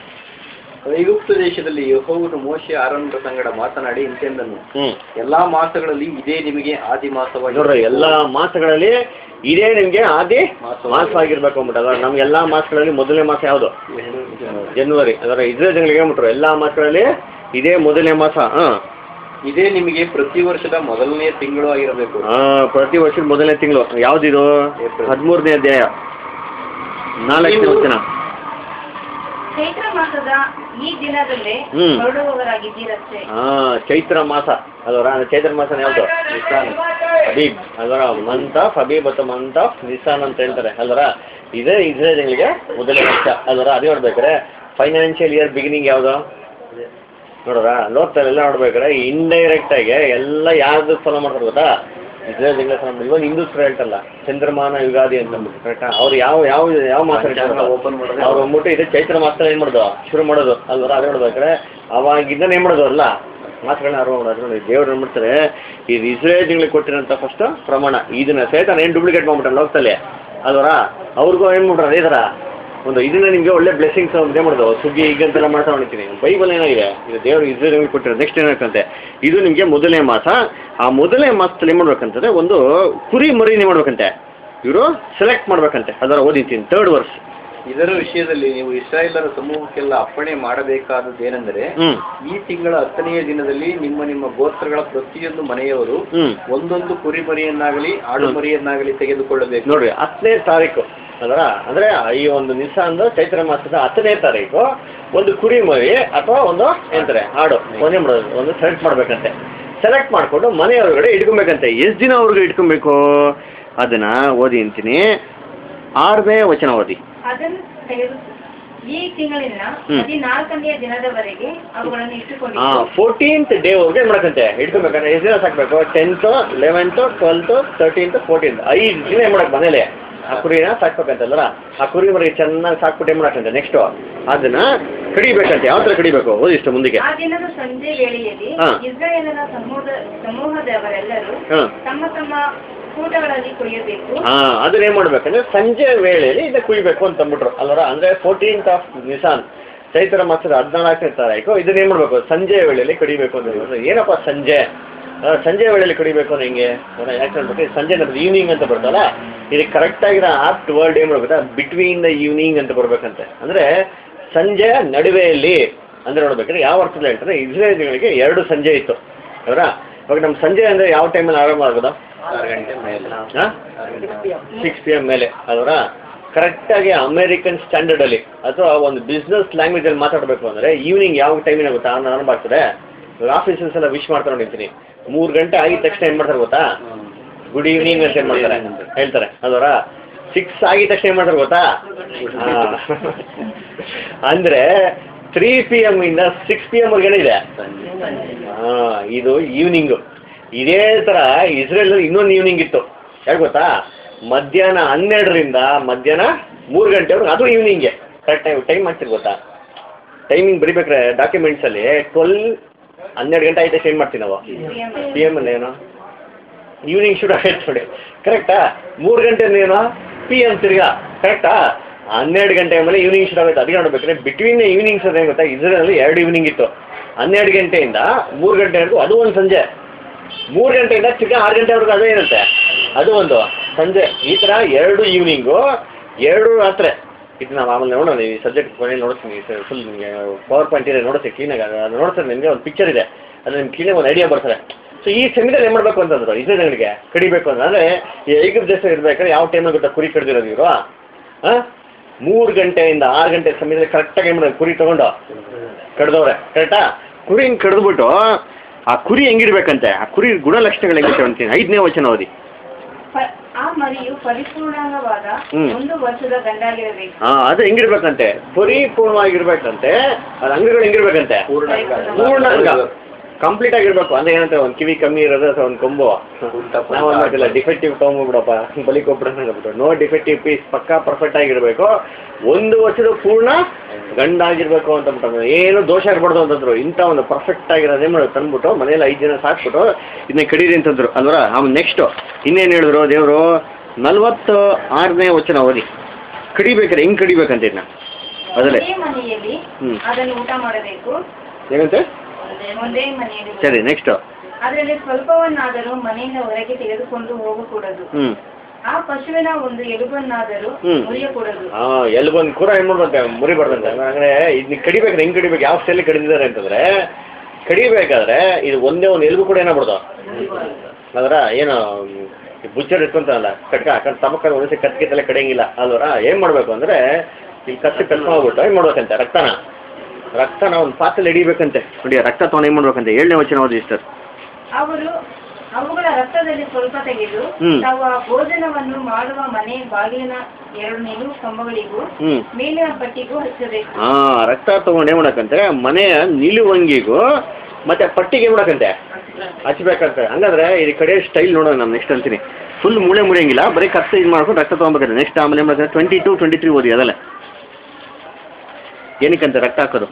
ಐಗುಪ್ತ ದೇಶದಲ್ಲಿ ಯೆಹೋವನು ಮೋಶೆ ಆರಂಭ ಸಂಗಡ ಮಾತನಾಡಿ ಇಂತೆಂದನು ಹ್ಞೂ ಎಲ್ಲಾ ಮಾಸಗಳಲ್ಲಿ ಇದೇ ನಿಮಗೆ ಆದಿ ಮಾಸವಾಗಿ ನೋಡ್ರಿ ಎಲ್ಲ ಮಾಸಗಳಲ್ಲಿ ಇದೇ ನಿಮಗೆ ಆದಿ ಮಾಸವಾಗಿ- ಮಾಸ ಆಗಿರ್ಬೇಕು ಅಂದ್ಬಿಟ್ಟು ಅದರ ನಮ್ಗೆ ಎಲ್ಲ ಮಾಸಗಳಲ್ಲಿ ಮೊದಲನೇ ಮಾಸ ಯಾವುದು ಜನವರಿ ಅದರ ಇದ್ರೆ ಜನಗಳಿಗೆ ಹೇಳ್ಬಿಟ್ರು ಎಲ್ಲ ಮಾಸಗಳಲ್ಲಿ ಇದೇ ಮೊದಲನೇ ಮಾಸ ಹಾಂ ಇದೇ ನಿಮಗೆ ಪ್ರತಿ ವರ್ಷದ ಮೊದಲನೇ ತಿಂಗಳು ಆಗಿರಬೇಕು ಪ್ರತಿ ವರ್ಷದ ಮೊದಲನೇ ತಿಂಗಳು ಯಾವ್ದಿದು ಏಪ್ರಿಲ್. ಹದಿಮೂರನೇ ಅಧ್ಯಾಯ ನಾಲ್ಕನೇ ನೀವು- ವಚನ ಚೈತ್ರ ಮಾಸದ ಈ ದಿನದಲ್ಲೇ ಹ್ಮ್. ಹೊರಡುವವರಾಗಿದ್ದೀರಷ್ಟೇ ಹಾ ಚೈತ್ರ ಮಾಸ ಅಲ್ವರ ಚೈತ್ರ ಮಾಸ ಯಾವುದು ನಿಸಾನ್ ಹಬೀಬ್ ಅಲ್ವರ ಮಂತ್ ಆಫ್ ಹಬೀಬ್ ಅಥವಾ ಮಂತ್ ಆಫ್ ನಿಸಾನ್ ಅಂತ ಹೇಳ್ತಾರೆ ಅಲ್ವರ ಇದೇ ಇಸ್ರೇಲ್ಗಳಿಗೆ ಮೊದಲನೇ ವರ್ಷ ಅಲ್ವರ ಅದೇ ನೋಡ್ಬೇಕಾರೆ ಫೈನಾನ್ಷಿಯಲ್ ಇಯರ್ ಬಿಗಿನಿಂಗ್ ಯಾವುದು ನೋಡ್ರ ಲೋಕದಲ್ಲಿ ಎಲ್ಲ ನೋಡ್ಬೇಕಾದ್ರೆ ಇಂಡೈರೆಕ್ಟ್ ಆಗಿ ಎಲ್ಲ ಯಾರ್ದು ಫಾಲೋ ಮಾಡ್ತಾರೆ ಗೊತ್ತಾ ಇಸ್ರೇಲ್ ತಿಂಗಳ ಫಾಲೋ ಮಾಡಿ ಇವನ್ ಹಿಂದೂಸ್ರು ಹೇಳ್ತಲ್ಲ ಚಂದ್ರಮಾನ ಯುಗಾದಿ ಅಂತ ಅಂದ್ಬಿಟ್ಟು ಕರೆಕ್ಟಾ ಅವ್ರು ಯಾವ ಯಾವ ಯಾವ ಮಾಸ ಓಪನ್ ಮಾಡಿದ್ರೆ ಅವ್ರು ಅಂದ್ಬಿಟ್ಟು ಇದು ಚೈತ್ರ ಮಾಸ ಏನು ಮಾಡೋದು ಶುರು ಮಾಡೋದು ಅಲ್ವರ ಅದೇ ನೋಡ್ಬೇಕಾದ್ರೆ ಅವಾಗ ಇದನ್ನ ಏನು ಮಾಡೋದು ಅಲ್ಲ ಮಾತುಗಳನ್ನ ಅರ್ವ ಮಾಡೋದು ನೋಡಿ ದೇವ್ರು ಏನ್ಬಿಡ್ತಾರೆ ಇದು ಇಸ್ರೇಲ್ ತಿಂಗಳಿಗೆ ಕೊಟ್ಟಿರೋಂಥ ಫಸ್ಟ್ ಪ್ರಮಾಣ ಇದನ್ನ ಸಹಿತ ಏನು ಡೂಪ್ಲಿಕೇಟ್ ಮಾಡ್ಬಿಟ್ರೆ ಲೋಕದಲ್ಲಿ ಅಲ್ವರ ಅವ್ರಿಗೂ ಏನು ಮಾಡ್ಬಿಟ್ರೆ ಅದೇ ಥರ ಒಂದು ಇದನ್ನ ನಿಮಗೆ ಒಳ್ಳೆ ಬ್ಲೆಸ್ಸಿಂಗ್ಸ್ ಇದೇ ಮಾಡೋದು ಸುಗ್ಗಿ ಈಗ ಅಂತೆಲ್ಲ ಮಾಡ್ತಾ ಹೊಣಿತೀನಿ ಬೈಬಲ್ ಏನಾಗಿದೆ ಇದು ದೇವರು ಇಸ್ರೇಲ್ ಕೊಟ್ಟಿರೋದು ನೆಕ್ಸ್ಟ್ ಏನಾಗಂತೆ ಇದು ನಿಮಗೆ ಮೊದಲನೇ ಮಾಸ ಆ ಮೊದಲನೇ ಮಾಸದಲ್ಲಿ ಏನು ಮಾಡ್ಬೇಕಂತಂದ್ರೆ ಒಂದು ಕುರಿ ಮರಿನೇ ಮಾಡ್ಬೇಕಂತೆ ಇವರು ಸೆಲೆಕ್ಟ್ ಮಾಡ್ಬೇಕಂತೆ ಅದರ ಓದಿತೀನಿ ತರ್ಡ್ ವರ್ಸ್ ಇದರ ವಿಷಯದಲ್ಲಿ ನೀವು ಇಸ್ರಾಯೇಲರ ಸಮೂಹಕ್ಕೆಲ್ಲ ಅಪ್ಪಣೆ ಮಾಡಬೇಕಾದದ್ದೇನೆಂದರೆ ಹ್ಮ್ ಈ ತಿಂಗಳ ಹತ್ತನೆಯ ದಿನದಲ್ಲಿ ನಿಮ್ಮ ನಿಮ್ಮ ಗೋತ್ರಗಳ ಪ್ರತಿಯೊಂದು ಮನೆಯವರು ಹ್ಮ್ ಒಂದೊಂದು ಕುರಿಮರಿಯನ್ನಾಗಲಿ ಆಡು ಮರಿಯನ್ನಾಗಲಿ ತೆಗೆದುಕೊಳ್ಳಬೇಕು ನೋಡ್ರಿ ಹತ್ತನೇ ತಾರೀಕು ಅದರ ಅಂದ್ರೆ ಈ ಒಂದು ನಿಸ ಅಂದ್ರೆ ಚೈತ್ರ ಮಾಸದ ಹತ್ತನೇ ತಾರೀಕು ಒಂದು ಕುರಿ ಮರಿ ಅಥವಾ ಒಂದು ಏನಂತಾರೆ ಹಾಡು ಒಂದೇ ಮಾಡೋದು ಒಂದು ಸೆಲೆಕ್ಟ್ ಮಾಡ್ಬೇಕಂತೆ ಸೆಲೆಕ್ಟ್ ಮಾಡ್ಕೊಂಡು ಮನೆ ಒಳಗಡೆ ಇಟ್ಕೊಬೇಕಂತೆ ಎಷ್ಟು ದಿನ ಅವ್ರಿಗೆ ಇಟ್ಕೊಬೇಕು ಅದನ್ನ ಓದಿ ಅಂತೀನಿ ಆರನೇ ವಚನ ಓದಿ ಅದನ್ನು ತೆಗೆದು ಈ ತಿಂಗಳಿನ ಹ್ಮ್. ಹದಿನಾಲ್ಕನೆಯ ದಿನದವರೆಗೆ ಅವುಗಳನ್ನು ಹಾ ಇಟ್ಟುಕೊಂಡಿದ್ದು ಫೋರ್ಟೀನ್ತ್ ಡೇ ಅವ್ರಿಗೆ ಏನು ಮಾಡಕಂತೆ ಇಟ್ಕೊಬೇಕಂದ್ರೆ ಎಷ್ಟು ದಿನ ಸಾಕ್ಬೇಕು tenth eleventh twelfth thirteenth fourteenth ಐದು ದಿನ ಏನು ಮಾಡಕ್ ಮನೇಲೆ ಆ ಕುರಿನ ಸಾಕ್ಬೇಕಂತಂದ್ರ ಆ ಕುರಿ ಮರಿ ಚೆನ್ನಾಗಿ ಸಾಕ್ಬಿಟ್ಟು ಏನು ಮಾಡಕಂತೆ ನೆಕ್ಸ್ಟ್ ಅದನ್ನ ಕಡಿಬೇಕಂತೆ ಯಾವ ಥರ ಕಡಿಬೇಕು ಓದಿಷ್ಟು ಮುಂದಕ್ಕೆ ಆ ದಿನದ ಸಂಜೆ ವೇಳೆಯಲ್ಲಿ ಹಾ. ಇಸ್ರಾಯೇಲರ ಸಮೂಹ ಸಮೂಹದವರೆಲ್ಲರೂ ಹಾ ತಮ್ಮ ತಮ್ಮ ಕೂಟಗಳಲ್ಲಿ ಕುಯ್ಯಬೇಕು ಹಾ ಅದನ್ನ ಏನ್ ಮಾಡ್ಬೇಕಂದ್ರೆ ಸಂಜೆ ವೇಳೆಯಲ್ಲಿ ಇದನ್ನ ಕುಯ್ಬೇಕು ಅಂತ ಅಂದ್ಬಿಟ್ರು ಅಲ್ವರ ಅಂದ್ರೆ ಫೋರ್ಟೀನ್ತ್ ಆಫ್ ನಿಸಾನ್ ಚೈತ್ರ ಮಾಸದ ಹದಿನಾಲ್ಕನೇ ತಾರೀಕು ಇದನ್ನ ಏನ್ ಮಾಡ್ಬೇಕು ಸಂಜೆ ವೇಳೆಯಲ್ಲಿ ಕಡಿಬೇಕು ಅಂತ ಹೇಳಿದ್ರು ಏನಪ್ಪ ಸಂಜೆ ಆ, ಸಂಜೆ ವೇಳೆಯಲ್ಲಿ ಕಡಿಬೇಕು ಅಂದ್ರೆ ಹಿಂಗೆ ಅಂದ್ರೆ ಯಾಕೆ ಹೇಳ್ಬೇಕು ಈ ಸಂಜೆ ನಮ್ದು ಈವ್ನಿಂಗ್ ಅಂತ ಬರ್ತಲ್ಲ ಇದಕ್ಕೆ ಕರೆಕ್ಟ್ ಆಗಿರೋ ಆಪ್ಟ್ ವರ್ಡ್ ಏನ್ ಮಾಡ್ಬೇಕು ಬಿಟ್ವೀನ್ ದ ಈವ್ನಿಂಗ್ ಅಂತ ಬರ್ಬೇಕಂತೆ ಅಂದ್ರೆ ಸಂಜೆ ನಡುವೆಯಲ್ಲಿ ಅಂದ್ರೆ ನೋಡ್ಬೇಕಾದ್ರೆ ಯಾವ ಅರ್ಥದಲ್ಲಿ ಹೇಳ್ತಾರೆ ಇಸ್ರೇಲಿಗಳಿಗೆ ಎರಡು ಸಂಜೆ ಇತ್ತು ಅವರ ಇವಾಗ ನಮ್ಮ ಸಂಜೆ ಅಂದ್ರೆ ಯಾವ ಟೈಮಲ್ಲಿ ಆರಂಭ ಆಗೋದು ಆರು ಗಂಟೆ ಮೇಲೆ ಹಾಂ ಸಿಕ್ಸ್ ಪಿ ಎಮ್ ಮೇಲೆ ಅದರ ಕರೆಕ್ಟಾಗಿ ಅಮೇರಿಕನ್ ಸ್ಟ್ಯಾಂಡರ್ಡಲ್ಲಿ ಅಥವಾ ಒಂದು ಬಿಸ್ನೆಸ್ ಲ್ಯಾಂಗ್ವೇಜಲ್ಲಿ ಮಾತಾಡಬೇಕು ಅಂದರೆ ಈವ್ನಿಂಗ್ ಯಾವ ಟೈಮಿನ ಗೊತ್ತಾ ನಾನು ಆರಂಭ ಆಗ್ತದೆ ಆಫೀಸಸ್ ಎಲ್ಲ ವಿಶ್ ಮಾಡ್ತಾ ನೋಡಿರ್ತೀನಿ ಮೂರು ಗಂಟೆ ಆಗಿದ ತಕ್ಷಣ ಏನು ಮಾಡ್ತಾರೆ ಗೊತ್ತಾ ಗುಡ್ ಈವ್ನಿಂಗ್ ಅಂತ ಏನು ಮಾಡ್ತಾರೆ ಹೇಳ್ತಾರೆ ಅದರ ಸಿಕ್ಸ್ ಆಗಿದ ತಕ್ಷಣ ಏನು ಮಾಡ್ತಾರೆ ಗೊತ್ತಾ ಆ. ಅಂದ್ರೆ ತ್ರೀ ಪಿ ಎಮ್ ಇಂದ ಸಿಕ್ಸ್ ಪಿ ಎಮ್ ವರ್ಗಡೆ ಇದೆ ಹಾ ಇದು ಈವ್ನಿಂಗು ಇದೇ ಥರ ಇಸ್ರೇಲಲ್ಲಿ ಇನ್ನೊಂದು ಈವ್ನಿಂಗ್ ಇತ್ತು ಯಾಕೆ ಗೊತ್ತಾ ಮಧ್ಯಾಹ್ನ ಹನ್ನೆರಡರಿಂದ ಮಧ್ಯಾಹ್ನ ಮೂರು ಗಂಟೆವರೆಗೂ ಅದು ಈವ್ನಿಂಗೆ ಕರೆಕ್ಟ್ ಟೈಮ್ ಟೈಮ್ ಮಾಡ್ತೀರಿ ಗೊತ್ತಾ ಟೈಮಿಂಗ್ ಬರಿಬೇಕಾರೆ ಡಾಕ್ಯುಮೆಂಟ್ಸಲ್ಲಿ ಟ್ವೆಲ್ ಹನ್ನೆರಡು ಗಂಟೆ ಆಯ್ತು ಏನು ಮಾಡ್ತೀವಿ ನಾವು ಪಿ ಎಮ್ ಅಲ್ಲಿ ಏನು ಈವ್ನಿಂಗ್ ಶುರು ಆಯ್ತು ನೋಡಿ ಕರೆಕ್ಟಾ ಮೂರು ಗಂಟೆ ಏನು ಪಿ ಎಮ್ ತಿರ್ಗಾ ಕರೆಕ್ಟಾ ಹನ್ನೆರಡು ಗಂಟೆ ಮೇಲೆ ಈವ್ನಿಂಗ್ ಶುರು ಆಗುತ್ತೆ ಅದಕ್ಕೆ ನೋಡ್ಬೇಕಾದ್ರೆ ಬಿಟ್ವೀನ್ ಈವ್ನಿಂಗ್ಸ್ ಅದೇನು ಗೊತ್ತಾ ಇದ್ರಲ್ಲಿ ಎರಡು ಈವ್ನಿಂಗ್ ಇತ್ತು ಹನ್ನೆರಡು ಗಂಟೆಯಿಂದ ಮೂರು ಗಂಟೆವರೆಗೂ ಅದು ಒಂದು ಸಂಜೆ ಮೂರು ಗಂಟೆಯಿಂದ ತಿರ್ಗಾ ಆರು ಗಂಟೆವರೆಗೂ ಅದೇ ಇರುತ್ತೆ ಅದು ಒಂದು ಸಂಜೆ ಈ ಥರ ಎರಡು ಈವ್ನಿಂಗು ಎರಡು ರಾತ್ರಿ ಇದು ನಾವು ಆಮೇಲೆ ನೋಡೋಣ ಈ ಸಬ್ಜೆಕ್ಟ್ ಕೊನೆಯಲ್ಲಿ ನೋಡ್ತೀನಿ ಫುಲ್ ನಿಮಗೆ ಪವರ್ ಪಾಯಿಂಟ್ ಇದೆ ನೋಡ್ತೀನಿ ಕ್ಲೀನಾಗಿ ಅದು ನೋಡ್ತಾರೆ ನಿಮಗೆ ಒಂದು ಪಿಕ್ಚರ್ ಇದೆ ಅದು ನಿಮ್ಗೆ ಕ್ಲೀನಾಗಿ ಒಂದು ಐಡಿಯಾ ಬರ್ತಾರೆ ಸೊ ಈ ಸಮಯದಲ್ಲಿ ಏನು ಮಾಡಬೇಕು ಅಂತಂದ್ರು ಇಸ್ರೇಲ್ಗಳಿಗೆ ಕಡಿಬೇಕು ಅಂತ ಅಂದರೆ ಈ ಐಗುಪ್ ದೇಶ ಇರ್ಬೇಕಾದ್ರೆ ಯಾವ ಟೈಮಲ್ಲಿ ಗೊತ್ತಾ ಕುರಿ ಕಡ್ದಿರೋದು ಇವರು ಹಾಂ ಮೂರು ಗಂಟೆಯಿಂದ ಆರು ಗಂಟೆ ಸಮಯದಲ್ಲಿ ಕರೆಕ್ಟಾಗಿ ಏನು ಮಾಡೋದು ಕುರಿ ತೊಗೊಂಡು ಕಡ್ದವ್ರೆ ಕರೆಕ್ಟಾ ಕುರಿ ಹಿಂಗೆ ಕಡ್ದ್ಬಿಟ್ಟು ಆ ಕುರಿ ಹೆಂಗಿರ್ಬೇಕಂತೆ ಆ ಕುರಿ ಗುಣಲಕ್ಷಣಗಳು ಹೆಂಗಿರ್ತವೆ ಅಂತೀನಿ ಐದನೇ ವಚನ ಓದಿ ಪ- ಆ ಮರಿಯು ಪರಿಪೂರ್ಣವಾದ ಹ್ಮ್. ಒಂದು ವರ್ಷದ ಗಂಡಾಗಿರಬೇಕು ಹಾಂ ಅದು ಹೆಂಗಿರ್ಬೇಕಂತೆ ಪರಿಪೂರ್ಣವಾಗಿರ್ಬೇಕಂತೆ ಅದು ಅಂಗಗಳು ಹೆಂಗಿರ್ಬೇಕಂತೆ ಪೂರ್ಣಾಂಗ. ಪೂರ್ಣ ಅಂಗ ಕಂಪ್ಲೀಟ್ ಆಗಿರ್ಬೇಕು ಅಂದ್ರೆ ಏನಂತ ಒಂದು ಕಿವಿ ಕಮ್ಮಿ ಇರೋದು ಅಥವಾ ಒಂದು ಕೊಂಬು ಉಲ್ಟ ಪಲ್ಟ ನಾವು ಮಾಡ್ತಿಲ್ಲ ಡಿಫೆಕ್ಟಿವ್ ತೊಗೊಂಡ್ಬಿಡಪ್ಪ ಬಲಿ ಕೊಟ್ಬಿಟ್ಟು ನೋ ಡಿಫೆಕ್ಟಿವ್ ಪೀಸ್ ಪಕ್ಕಾ ಪರ್ಫೆಕ್ಟ್ ಆಗಿರ್ಬೇಕು ಒಂದು ವರ್ಷದ ಪೂರ್ಣ ಗಂಡ ಆಗಿರ್ಬೇಕು ಅಂತ ಬಿಟ್ಟು ಏನು ದೋಷ ಇರಬಾರ್ದು ಅಂತಂದ್ರು ಇಂಥ ಒಂದು ಪರ್ಫೆಕ್ಟ್ ಆಗಿರೋದು ಏನು ಮಾಡೋದು ತಂದ್ಬಿಟ್ಟು ಮನೇಲಿ ಐದು ಜನ ಸಾಕ್ಬಿಟ್ಟು ಇದನ್ನ ಕಡೀರಿ ಅಂತಂದ್ರು ಅಲ್ವರ ಆಮೇಲೆ ನೆಕ್ಸ್ಟು ಇನ್ನೇನು ಹೇಳಿದ್ರು ದೇವರು ನಲ್ವತ್ತು ಆರನೇ ವಚನ ಓದಿ ಕಡಿಬೇಕಾರೆ ಹೆಂಗೆ ಕಡಿಬೇಕಂತ ಇದನ್ನ ಅದಲ್ಲೇ ಒಂದೇ ಮನೆಯಲ್ಲಿ ಹ್ಮ್. ಅದನ್ನು ಊಟ ಮಾಡಬೇಕು ಏನಂತೆ ಒಂದೇ ಮನೆಯಲ್ಲಿ ಸರಿ ನೆಕ್ಸ್ಟು ಅದರಲ್ಲಿ ಸ್ವಲ್ಪವನ್ನಾದರೂ ಮನೆಯಿಂದ ಹೊರಗೆ ತೆಗೆದುಕೊಂಡು ಹೋಗಕೂಡದು ಹ್ಞೂ ಆ ಪಶುವಿನ ಒಂದು ಎಲುಬನ್ನಾದರೂ ಹ್ಮ್. ಮುರಿಯಕೂಡದು ಹಾಂ ಎಲ್ಲಿ ಬಂದು ಕೂರ ಏನು ಮಾಡ್ದಂತೆ ಮುರಿಬಾರ್ದಂತೆ ಅಂದರೆ ಇದನ್ನ ಕಡಿಬೇಕಾದ್ರೆ ಹೆಂಗೆ ಕಡಿಬೇಕು ಯಾವ ಸ್ಟೈಲಿ ಕಡಿದಿದ್ದಾರೆ ಅಂತಂದರೆ ಕಡಿಬೇಕಾದ್ರೆ ಇದು ಒಂದೇ ಒಂದು ಎಲುಬು ಕೂಡ ಏನಾಗ್ಬಿಡ್ದು ಅದರ ಏನು ಬುಚ್ಚರ್ ಇಟ್ಕೊಂತಾನಲ್ಲ ಕಟ್ಕ ಕಟ್ ತಮಕ ಒಂದ್ಸತಿ ಕತ್ಕಿತ್ತಲ್ಲ ಕಡಿಯಂಗಿಲ್ಲ ಅಲ್ವರ ಏನು ಮಾಡಬೇಕು ಅಂದರೆ ಇಲ್ಲಿ ಕತ್ತಿ ಕಟ್ಕೊಂಡ್ಬಿಟ್ಟು ಏನು ಮಾಡ್ಬೇಕಂತೆ ರಕ್ತನ ರಕ್ತನ ಒಂದು ಪಾತ್ರೆಲಿ ಹಿಡಿಬೇಕಂತೆ ನೋಡಿ ರಕ್ತ ತೊಗೊಂಡು ಏನು ಮಾಡ್ಬೇಕಂತೆ ಏಳನೇ ವಚನ ಓದಿ ಸರ್ ಅವರು ಅವುಗಳ ರಕ್ತದಲ್ಲಿ ಸ್ವಲ್ಪ ತೆಗೆದು ಹ್ಮ್. ತಾವು ಆ ಭೋಜನವನ್ನು ಮಾಡುವ ಮನೆ ಬಾಗಿಲಿನ ಎರಡು ನಿಲುವು ಕಂಬಗಳಿಗೂ ಹ್ಞೂ ಮೇಲಿನ ಪಟ್ಟಿಗೂ ಹಚ್ಚಬೇಕು ಹಾಂ ರಕ್ತ ತೊಗೊಂಡು ಏನು ಮಾಡಕ್ಕಂತೆ ಮನೆಯ ನಿಲುವಂಗಿಗೂ ಮತ್ತೆ ಪಟ್ಟಿಗೆ ಏನು ಮಾಡಕ್ಕಂತೆ ಹಚ್ಬೇಕಂತೆ ಹಂಗಂದ್ರೆ ಇದು ಕಡೆ ಸ್ಟೈಲ್ ನೋಡೋಣ ನಾನು ನೆಕ್ಸ್ಟ್ ಅಂತೀನಿ ಫುಲ್ ಮೂಳೆ ಮುರಿಯಂಗಿಲ್ಲ ಬರೀ ಕತ್ತ ಇದು ಮಾಡ್ಕೊಂಡು ರಕ್ತ ತೊಗೊಬೇಕಂತೆ ನೆಕ್ಸ್ಟ್ ಆಮೇಲೆ ಏನು ಮಾಡ್ತಾರೆ ಟ್ವೆಂಟಿ ಟು ಟ್ವೆಂಟಿ ತ್ರೀ ಓದಿ ಅದಲ್ಲ ಏನಕ್ಕಂತೆ ರಕ್ತ ಹಾಕೋದು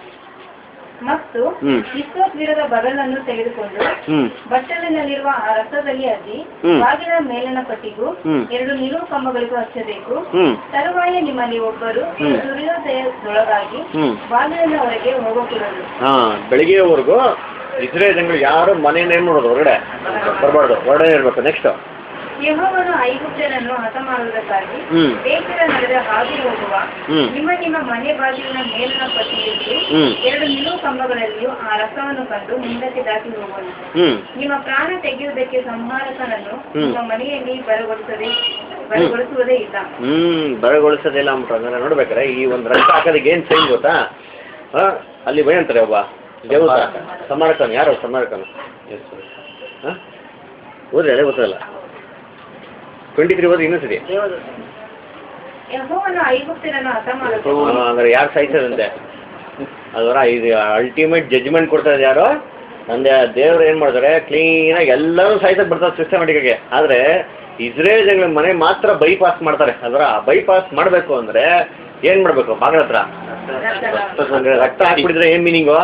ಮತ್ತು ಹ್ಮ್. ವಿಶ್ವವೀರದ ಬಗಲನ್ನು ತೆಗೆದುಕೊಂಡು ಹ್ಞೂ ಬಟ್ಟಲಿನಲ್ಲಿರುವ ಆ ರಕ್ತದಲ್ಲಿ ಅದ್ದಿ ಹ್ಮ್. ಬಾಗಿಲ ಮೇಲಿನ ಪಟ್ಟಿಗೂ ಹ್ಮ್. ಎರಡು ನಿಲುವು ಕಂಬಗಳಿಗೂ ಹಚ್ಚಬೇಕು ಹ್ಞೂ ತರುವಾಯ ನಿಮ್ಮಲ್ಲಿ ಒಬ್ಬರು ಹ್ಮ್. ಸೂರ್ಯೋದಯದೊಳಗಾಗಿ ಹ್ಞೂ ಬಾಗಿಲಿನ ಹೊರಗೆ ಹೋಗಕೂಡದು ಹಾಂ ಬೆಳಿಗ್ಗೆವರೆಗೂ ಇಸ್ರೇಲ್ ಜನಗಳು ಯಾರು ಮನೆಯಿಂದ ಏನು ಮಾಡೋದು ಹೊರಗಡೆ ಬರಬಾರ್ದು ಹೊರಗಡೆ ಇರಬೇಕು ನೆಕ್ಸ್ಟು ಯೆಹೋವನು ಐಗುಪ್ತ್ಯರನ್ನು ಹತ ಮಾಡುವುದಕ್ಕಾಗಿ ಹ್ಮ್. ಬೇಸರ ನಡೆದ ಹಾದು ಹೋಗುವ ಹ್ಮ್. ನಿಮ್ಮ ನಿಮ್ಮ ಮನೆ ಬಾಗಿಲಿನ ಮೇಲಿನ ಪಟ್ಟಿಯಲ್ಲಿ ಹ್ಮ್. ಎರಡು ನಿಲುವು ಕಂಬಗಳಲ್ಲಿಯೂ ಆ ರಕ್ತವನ್ನು ಕಂಡು ಮುಂದಕ್ಕೆ ದಾಟಿ ಹೋಗುವನು ಹ್ಮ್ ನಿಮ್ಮ ಪ್ರಾಣ ತೆಗೆಯುವುದಕ್ಕೆ ಸಂಹಾರಕನನ್ನು ಹ್ಮ್. ನಿಮ್ಮ ಮನೆಯಲ್ಲಿ ಬರಗೊಳಿಸದೆ ಬರಗೊಳಿಸುವುದೇ ಇಲ್ಲ ಹ್ಮ್ ಬರಗೊಳಿಸೋದಿಲ್ಲ ಅಂದ್ಬಿಟ್ಟು ಹಂಗಾರೆ ನೋಡ್ಬೇಕಾರೆ ಈ ಒಂದು ರಕ್ತ ಹಾಕೋದಕ್ಕೆ ಏನು ಸೈನ್ ಗೊತ್ತಾ ಹಾ ಅಲ್ಲಿ ಭಯ ಅಂತಾರೆ ಒಬ್ಬ ದೇವತ ಸಮಾರಕನ್ ಯಾರು ಸಮಾರಕನ್ ಹಾಂ ಓದ್ರಿ ಅದೇ ಗೊತ್ತಲ್ಲ ಟ್ವೆಂಟಿ ತ್ರೀ ಓದಿ ಇನ್ನೊಂದ್ಸರಿ ಯೆಹೋವನು ಐಗುಪ್ತ್ಯರನ್ನು ಹತ ಮಾಡುವುದು ಆ, ಹಂಗಾರೆ ಯಾರು ಸಾಯ್ತದಂತೆ ಅದರ ಇದು ಅಲ್ಟಿಮೇಟ್ ಜಡ್ಜ್ಮೆಂಟ್ ಕೊಡ್ತಾ ಇದೆ ಯಾರು ಅಂದ್ರೆ ದೇವ್ರು ಏನು ಮಾಡ್ತಾರೆ ಕ್ಲೀನಾಗಿ ಎಲ್ಲರೂ ಸಾಯ್ತಕ್ಕೆ ಬರ್ತಾರೆ ಸಿಸ್ಟಮೆಟಿಕ್ಕಾಗಿ ಆದರೆ ಇಸ್ರೇಲ್ ಜನಗಳ ಮನೆ ಮಾತ್ರ ಬೈಪಾಸ್ ಮಾಡ್ತಾರೆ ಅದರ ಬೈಪಾಸ್ ಮಾಡಬೇಕು ಅಂದರೆ ಏನು ಮಾಡಬೇಕು ಬಾಗಿಲ ಹತ್ರ ಅಂದ್ರೆ ರಕ್ತ ಹಾಕ್ಬಿಟ್ಟಿದ್ರೆ ಏನು ಮೀನಿಂಗು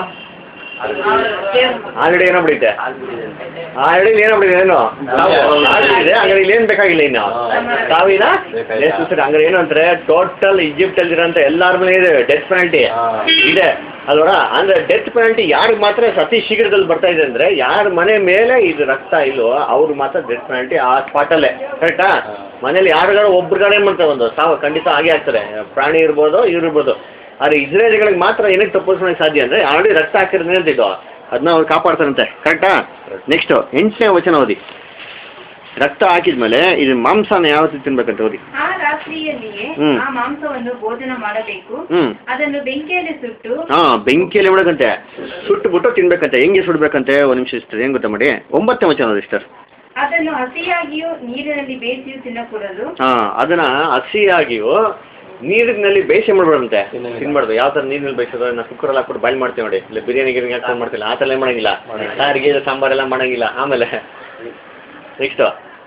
ಆಲ್ರೆಡಿ ಏನೋ ಬಿಡುತ್ತೆ ಆಲ್ರೆಡಿ ಏನೋ ಬಿಡಿದೆ ಏನು ಆಲ್ರೆಡಿ ಹಂಗಾರೆ ಇಲ್ಲಿ ಏನು ಬೇಕಾಗಿಲ್ಲ ಇನ್ನು ಸಾವಿನ ಬೇಕಾಗಿಲ್ಲ. ಹಂಗಾರೆ ಏನು ಅಂತಾರೆ ಟೋಟಲ್ ಈಜಿಪ್ಟ್ ಅಲ್ಲಿರೋಂಥ ಎಲ್ಲಾರ ಮೇಲೆ ಇದೆ ಡೆತ್ ಪೆನಾಲ್ಟಿ ಹಾ. ಇದೆ ಅಲ್ವರ ಅಂದ್ರೆ ಡೆತ್ ಪೆನಾಲ್ಟಿ ಯಾರಿಗೆ ಮಾತ್ರ ಅತಿ ಶೀಘ್ರದಲ್ಲಿ ಬರ್ತಾ ಇದೆ ಅಂದ್ರೆ ಯಾರ ಮನೆ ಮೇಲೆ ಇದು ರಕ್ತ ಇಲ್ವೋ ಅವ್ರು ಮಾತ್ರ ಡೆತ್ ಪೆನಾಲ್ಟಿ ಆ ಸ್ಪಾಟಲ್ಲೇ ಕರೆಕ್ಟಾ ಹಾ. ಮನೇಲಿ ಯಾರುಗಳು ಒಬ್ರುಗಾರೆ ಮಾಡ್ತಾರೆ ಒಂದು ಸಾವು ಖಂಡಿತ ಆಗೇ ಆಗ್ತಾರೆ ಪ್ರಾಣಿ ಇರ್ಬೋದು ಇವ್ರು ಇರ್ಬೋದು ಆದರೆ ಇಸ್ರೇಲಿಗಳಿಗೆ ಮಾತ್ರ ಏನಕ್ಕೆ ತಪ್ಪಿಸ್ಕೊಳಕ್ಕೆ ಸಾಧ್ಯ ಅಂದ್ರೆ ಆಲ್ರೆಡಿ ರಕ್ತ ಹಾಕಿರೋದು ಹೇಳ್ತಿದ್ದು ಅದನ್ನ ಅವ್ರು ಕಾಪಾಡ್ತಾರಂತೆ ಕರೆಕ್ಟಾ ನೆಕ್ಸ್ಟು ಎಂಟನೇ ವಚನ ಓದಿ ರಕ್ತ ಹಾಕಿದ್ಮೇಲೆ ಇದು ಮಾಂಸನ ಯಾವತ್ತು ತಿನ್ಬೇಕಂತ ಓದಿ ಆ ರಾತ್ರಿಯಲ್ಲಿಯೇ ಹ್ಮ್. ಆ ಮಾಂಸವನ್ನು ಭೋಜನ ಮಾಡಬೇಕು ಹ್ಮ್ ಅದನ್ನು ಬೆಂಕಿಯಲ್ಲಿ ಸುಟ್ಟು ಹಾ ಬೆಂಕಿಯಲ್ಲಿ ಬಿಡಕಂತೆ ಸುಟ್ಟುಬಿಟ್ಟು ತಿನ್ಬೇಕಂತೆ ಹೆಂಗೆ ಸುಡ್ಬೇಕಂತೆ ಒಂದು ನಿಮಿಷ ಇಷ್ಟರ್ ಹೆಂಗ್ ಗೊತ್ತಾ ಮಾಡಿ ಒಂಬತ್ತನೇ ವಚನ ನೋಡಿ ಸಿಸ್ಟರ್ ಅದನ್ನು ಹಸಿಯಾಗಿಯೂ ನೀರಿನಲ್ಲಿ ಬೇಯಿಸಿಯೂ ತಿನ್ನಕೂಡದು ಹಾ ಅದನ್ನ ಹಸಿಯಾಗಿಯೂ ನೀರಿನಲ್ಲಿ ಬೇಯಿಸಿ ಮಾಡ್ಬಾರ್ದಂತೆ ತಿನ್ನಂಗಿಲ್ಲ. ತಿನ್ಬಾರ್ದು ಯಾವ ಥರ ನೀರಿನಲ್ಲಿ ಬೇಯಿಸೋದು ನಾವು ಕುಕ್ಕರಲ್ಲಿ ಹಾಕ್ಬಿಟ್ಟು ಬಾಯ್ಲ್ ಮಾಡ್ತೀವಿ ನೋಡಿ ಇಲ್ಲ ಬಿರಿಯಾನಿ ಗಿರಿಯಾನಿ ಹಾಕ್ಕೊಂಡು ಮಾಡ್ತಿಲ್ಲ ಆ ಥರ ಏನ್ ಮಾಡಂಗಿಲ್ಲ ಮಾಡಂಗಿಲ್ಲ. ಸಾರಿಗೆ ಸಾಂಬಾರೆಲ್ಲ ಮಾಡಂಗಿಲ್ಲ ಆಮೇಲೆ ನೆಕ್ಸ್ಟು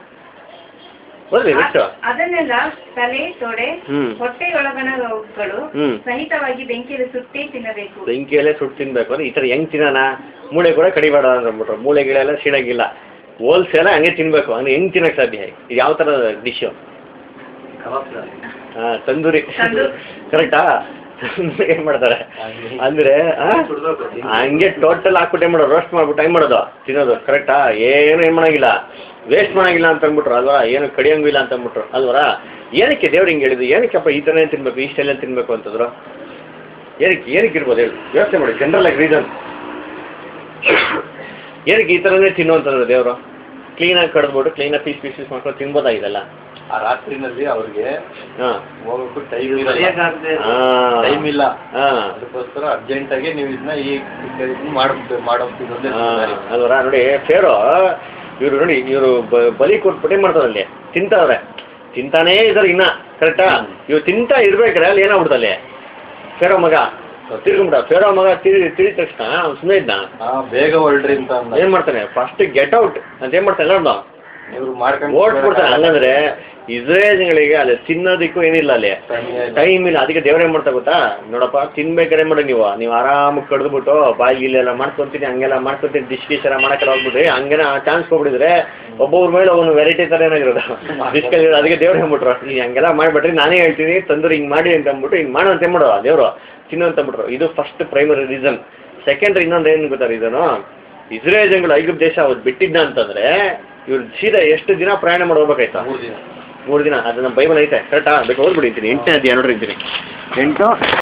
ಓದ್ರಿ ನೆಕ್ಸ್ಟು ಅದನ್ನೆಲ್ಲ ತಲೆ ತೊಡೆ ಹ್ಮ್. ಹೊಟ್ಟೆಯೊಳಗಣಗಳು ಹ್ಮ್. ಸಹಿತವಾಗಿ ಬೆಂಕಿಯಲ್ಲಿ ಸುಟ್ಟೇ ತಿನ್ನಬೇಕು ಬೆಂಕಿಯಲ್ಲೇ ಸುಟ್ಟು ತಿನ್ಬೇಕು ಅಂದ್ರೆ ಈ ಥರ ಹೆಂಗ್ ತಿನ್ನೋಣ ಮೂಳೆ ಕೂಡ ಕಡಿಬೇಡ ಅಂದ್ಬಿಟ್ರು ಮೂಳೆ ಗಿಳೆಲ್ಲ ಸೀಳಾಗಿಲ್ಲ ಹೋಲ್ಸೇಲ ಹಂಗೆ ತಿನ್ಬೇಕು ಅಂದ್ರೆ ಹೆಂಗ್ ತಿನ್ನಕ್ ಸಾಧ್ಯ ಇದು ಯಾವ ಥರ ಡಿಶ್ಶು ಹಾ ತಂದೂರಿ ತಂದೂರಿ. ಕರೆಕ್ಟಾ ಏನ್ ಮಾಡ್ತಾರೆ ಹಂಗೆ. ಅಂದ್ರೆ ಆ? ಸುಡ್ಬೇಕು. ಹಂಗೆ ಟೋಟಲ್ ಹಾಕ್ಬಿಟ್ಟು ಏನ್ ಮಾಡೋದು ರೋಸ್ಟ್ ಮಾಡ್ಬಿಟ್ಟು ಹೆಂಗ್ ಮಾಡೋದು ತಿನ್ನೋದು ಕರೆಕ್ಟಾ ಏನು ಏನ್ ಮಾಡಂಗಿಲ್ಲ ವೇಸ್ಟ್ ಮಾಡಂಗಿಲ್ಲ ಅಂತ ಅಂದ್ಬಿಟ್ರು ಅಲ್ವಾ ಏನು ಕಡಿಯಂಗಿಲ್ಲ ಅಂತ ಅಂದ್ಬಿಟ್ರು ಅಲ್ವರ ಏನಕ್ಕೆ ದೇವ್ರು ಹಿಂಗೆ ಹೇಳಿದ್ರು ಏನಕ್ಕಪ್ಪ ಈ ಥರನೇ ತಿನ್ಬೇಕು ಈ ಸ್ಟೈಲಲ್ಲಿ ತಿನ್ಬೇಕು ಅಂತಂದ್ರು ಏನಕ್ಕೆ ಏನಕ್ಕೆ ಇರ್ಬೋದು ಹೇಳಿ ಯೋಚನೆ ಮಾಡಿ ಜನರಲ್ ಆಗಿ ರೀಸನ್ ಏನಕ್ಕೆ ಈ ಥರನೇ ತಿನ್ನು ಅಂತಂದ್ರೆ ದೇವರು ಕ್ಲೀನಾಗಿ ಕಡ್ದ್ಬಿಟ್ಟು ಕ್ಲೀನಾಗಿ ಪೀಸ್ ಪೀಸ್ ಪೀಸ್ ಮಾಡ್ಕೊಂಡು ತಿನ್ಬೋದಾಗಿದೆಲ್ಲ ಆ ರಾತ್ರಿನಲ್ಲಿ ಅವ್ರಿಗೆ ಹಾಂ ಹೋಗಕ್ಕೂ ಟೈಮ್ ಇರಲ್ಲ ಟೈಮ್ ಇಲ್ಲ ಹಾಂ ಅದಕ್ಕೋಸ್ಕರ ಅರ್ಜೆಂಟ್ ಆಗಿ ನೀವು ಇದನ್ನ ಈ ಮಾಡ್ಬೇಕು ಮಾಡೋದು ಅಲ್ವರ ನೋಡಿ ಫೇರೋ ಇವರು ನೋಡಿ ಇವರು ಬಲಿ ಕೊಟ್ಬಿಟ್ಟೆ ಮಾಡ್ತಾರೆ ಅಲ್ಲಿ ತಿಂತಾವ್ರೆ ತಿಂತಾನೇ ಇದಾರೆ ಇನ್ನ ಕರೆಕ್ಟಾ ಇವ್ರು ತಿಂತಾ ಇರ್ಬೇಕಾರೆ ಅಲ್ಲಿ ಏನಾಗ್ಬಿಡ್ತು ಅಲ್ಲಿ ಫೇರೋ ಮಗ ತಿರ್ಕೊಂಬಿಡ ಫೇರೋ ಮಗ ತಿರಿ ತಿರಿದ ತಕ್ಷಣ ಅವ್ನು ಸುಮ್ಮನೆ ಇದ್ನ ಹಾ ಬೇಗ ಹೊರಡ್ರಿ ಅಂತ ಅಂದ ಏನ್ ಮಾಡ್ತಾನೆ ಫಸ್ಟ್ ಗೆಟ್ ಔಟ್ ಅಂತ ಏನ್ ಮಾಡ್ತಾನೆ ನೋಡ್ದ ಇವ್ರು ಮಾಡ್ಕೊಂಡು ಓಡ್ಬಿಡ್ತಾನೆ ಹಂಗಂದ್ರೆ ಇಸ್ರೇಲ್ಗಳಿಗೆ ಅಲ್ಲಿ ತಿನ್ನೋದಕ್ಕೂ ಏನಿಲ್ಲ ಅಲ್ಲಿ Time ಇಲ್ಲ. ಟೈಮ್ ಇಲ್ಲ ಅದಕ್ಕೆ ದೇವ್ರ ಏನ್ ಮಾಡ್ತಾ ಗೊತ್ತಾ ನೋಡಪ್ಪ ತಿನ್ಬೇಕಾರೆ ಮಾಡಿ ನೀವು ನೀವು ಆರಾಮಾಗಿ ಕಡ್ದ್ಬಿಟ್ಟು ಬಾಯಿ ಗಿಲ್ಲೆಲ್ಲ ಮಾಡ್ಕೊಂತೀನಿ ಹಂಗೆಲ್ಲ ಮಾಡ್ಕೊಂತೀನಿ ಡಿಶ್ ಗಿಶ್ ಎಲ್ಲ ಮಾಡಕ್ಕೆಲ್ಲ ಹೋಗ್ಬಿಟ್ರಿ ಹಂಗೇನ ಚಾನ್ಸ್ ಕೊಟ್ಬಿಟ್ಟಿದ್ರೆ ಒಬ್ಬೊಬ್ರ ಮೇಲೆ ಅವನು ವೆರೈಟಿ ಥರ ಏನಾಗಿರೋದು ಡಿಶ್ ಅದಕ್ಕೆ ದೇವ್ರು ಹೇಳ್ಬಿಟ್ರು ನೀವು ಹಂಗೆಲ್ಲ ಮಾಡ್ಬಿಟ್ರಿ ನಾನೇ ಹೇಳ್ತೀನಿ ತಂದ್ರೆ ಹಿಂಗೆ ಮಾಡಿ ಅಂತ ಅಂದ್ಬಿಟ್ಟು ಹಿಂಗೆ ಮಾಡು ಅಂತ ಮಾಡು ದೇವರು ತಿನ್ನು ಅಂತ ಅಂದ್ಬಿಟ್ರು ಇದು ಫಸ್ಟ್ ಪ್ರೈಮರಿ ರೀಸನ್ ಸೆಕೆಂಡ್ರಿ ಇನ್ನೊಂದು ಏನು ಗೊತ್ತಾ ರೀಸನು ಇಸ್ರೇಲ್ ಜನಗಳು ಐಗುಪ್ತ ದೇಶ ಅವ್ರು ಬಿಟ್ಟಿದ್ದ ಅಂತಂದ್ರೆ ಇವ್ರು ಸೀದಾ ಎಷ್ಟು ದಿನ ಪ್ರಯಾಣ ಮಾಡಿ ಹೋಗ್ಬೇಕಾಯ್ತಾ ಮೂರು ದಿನ ಮೂರು ದಿನ ಅದು ನಮ್ಮ ಬೈಬಲ್ ಐತೆ ಕರೆಕ್ಟಾ ಬೇಕು ಓದ್ಬಿಡಿ ಅಂತೀನಿ ಎಂಟನೇ ಅಧ್ಯಾಯ ನೋಡ್ರಿ ಅಂತೀನಿ ಎಂಟು